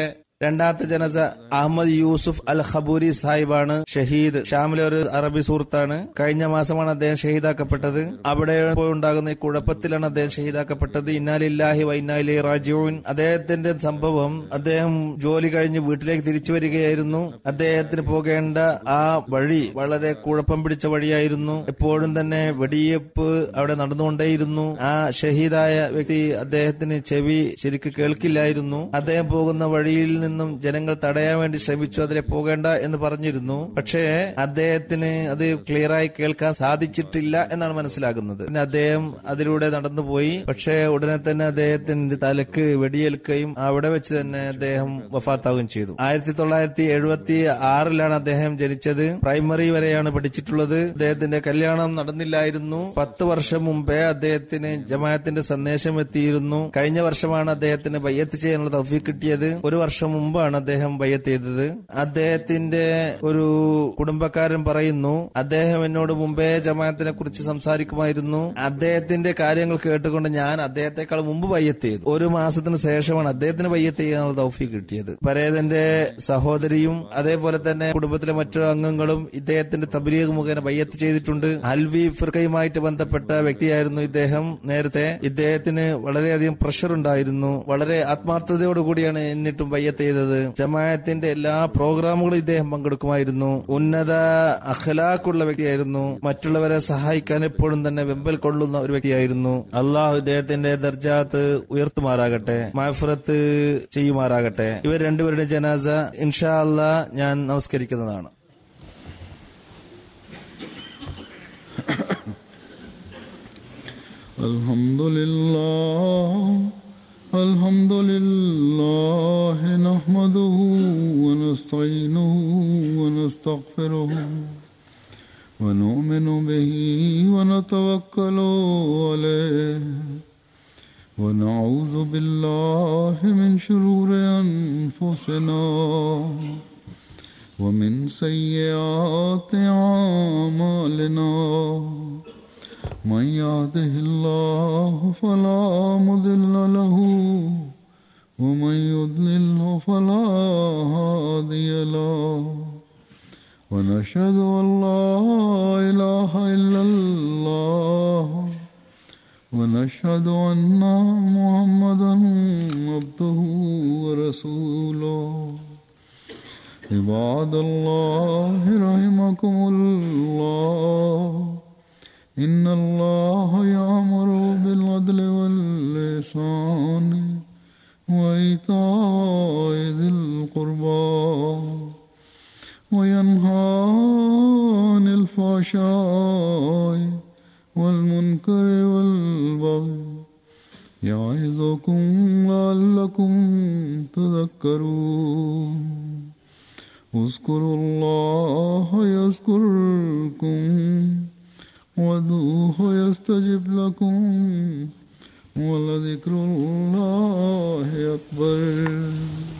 [SPEAKER 3] രണ്ടാമത്തെ ജനസ അഹമ്മദ് യൂസുഫ് അൽ ഖബൂരി സാഹിബാണ് ഷഹീദ് ഷാമിലെ ഒരു അറബി സുഹൃത്താണ് കഴിഞ്ഞ മാസമാണ് അദ്ദേഹം ഷഹീദാക്കപ്പെട്ടത് അവിടെ ഉണ്ടാകുന്ന ഈ കുഴപ്പത്തിലാണ് അദ്ദേഹം ഷഹീദാക്കപ്പെട്ടത് ഇന്നാലില്ലാഹി വൈനാലി റാജുവിൻ അദ്ദേഹത്തിന്റെ സംഭവം അദ്ദേഹം ജോലി കഴിഞ്ഞ് വീട്ടിലേക്ക് തിരിച്ചു വരികയായിരുന്നു അദ്ദേഹത്തിന് പോകേണ്ട ആ വഴി വളരെ കുഴപ്പം പിടിച്ച വഴിയായിരുന്നു എപ്പോഴും തന്നെ വെടിയപ്പ് അവിടെ നടന്നുകൊണ്ടേയിരുന്നു ആ ഷഹീദായ വ്യക്തി അദ്ദേഹത്തിന് ചെവി ശരിക്ക് കേൾക്കില്ലായിരുന്നു അദ്ദേഹം പോകുന്ന വഴിയിൽ നിന്നും ജനങ്ങൾ തടയാൻ വേണ്ടി ശ്രമിച്ചു അതിലെ പോകേണ്ട എന്ന് പറഞ്ഞിരുന്നു പക്ഷേ അദ്ദേഹത്തിന് അത് ക്ലിയറായി കേൾക്കാൻ സാധിച്ചിട്ടില്ല എന്നാണ് മനസ്സിലാകുന്നത് പിന്നെ അദ്ദേഹം അതിലൂടെ നടന്നുപോയി പക്ഷേ ഉടനെ തന്നെ അദ്ദേഹത്തിന്റെ തലക്ക് വെടിയേൽക്കുകയും അവിടെ വെച്ച് തന്നെ അദ്ദേഹം വഫാത്താവുകയും ചെയ്തു ആയിരത്തി തൊള്ളായിരത്തി എഴുപത്തി ആറിലാണ് അദ്ദേഹം ജനിച്ചത് പ്രൈമറി വരെയാണ് പഠിച്ചിട്ടുള്ളത് അദ്ദേഹത്തിന്റെ കല്യാണം നടന്നില്ലായിരുന്നു പത്ത് വർഷം മുമ്പേ അദ്ദേഹത്തിന് ജമാഅത്തിന്റെ സന്ദേശം എത്തിയിരുന്നു കഴിഞ്ഞ വർഷമാണ് അദ്ദേഹത്തിന് ബയ്യത്ത് ചെയ്യാനുള്ള തൗഫീഖ് കിട്ടിയത് ഒരു വർഷം മുമ്പാണ് അദ്ദേഹം ബയ്യത്ത് ചെയ്തത് അദ്ദേഹത്തിന്റെ ഒരു കുടുംബക്കാരൻ പറയുന്നു അദ്ദേഹം എന്നോട് മുമ്പേ ജമാഅത്തിനെ കുറിച്ച് സംസാരിക്കുമായിരുന്നു അദ്ദേഹത്തിന്റെ കാര്യങ്ങൾ കേട്ടുകൊണ്ട് ഞാൻ അദ്ദേഹത്തെക്കാൾ മുമ്പ് ബയ്യത്ത് ചെയ്തു ഒരു മാസത്തിന് ശേഷമാണ് അദ്ദേഹത്തിന് ബയ്യത്ത് ചെയ്യാനുള്ള തൗഫീഖ് കിട്ടിയത് പരേതന്റെ സഹോദരിയും അതേപോലെ തന്നെ കുടുംബത്തിലെ മറ്റു അംഗങ്ങളും ഇദ്ദേഹത്തിന്റെ തബ്ലീഗ് മുഖേന ബയ്യത്ത് ചെയ്തിട്ടുണ്ട് ഹൽവി ഫിർക്കയുമായിട്ട് ബന്ധപ്പെട്ട വ്യക്തിയായിരുന്നു ഇദ്ദേഹം നേരത്തെ ഇദ്ദേഹത്തിന് വളരെയധികം പ്രഷർ ഉണ്ടായിരുന്നു വളരെ ആത്മാർത്ഥതയോടുകൂടിയാണ് എന്നിട്ടും ബയ്യത്ത് ചെയ്തത് ജമാഅത്തിന്റെ എല്ലാ പ്രോഗ്രാമുകളും ഇദ്ദേഹം പങ്കെടുക്കുമായിരുന്നു ഉന്നത അഖലാഖുള്ള വ്യക്തിയായിരുന്നു മറ്റുള്ളവരെ സഹായിക്കാൻ എപ്പോഴും തന്നെ വെമ്പൽ കൊള്ളുന്ന ഒരു വ്യക്തിയായിരുന്നു അള്ളാഹു ഇദ്ദേഹത്തിന്റെ ദർജാത്ത് ഉയർത്തുമാറാകട്ടെ മാഫറത്ത് ചെയ്യുമാറാകട്ടെ ഇവർ രണ്ടുപേരുടെ ജനാസ ഇൻഷാ അല്ലാ ഞാൻ നമസ്കരിക്കുന്നതാണ്
[SPEAKER 2] الحمد لله الحمد لله نحمده ونستعينه ونستغفره ونؤمن به ونتوكل عليه ونعوذ بالله من شرور أنفسنا ومن سيئات أعمالنا من يهده الله فلا مضل له ومن يضلله فلا هادي له ونشهد ان لا اله الا الله ونشهد ان محمدا عبده ورسوله عباد الله رحمكم الله إن الله يأمر بالعدل واللسان وإيتاء ذي القربى وينهى عن الفحشاء والمنكر والبغي يعظكم لعلكم تذكرون اذكروا الله يذكركم وادعوه يستجب لكم ولذكر الله أكبر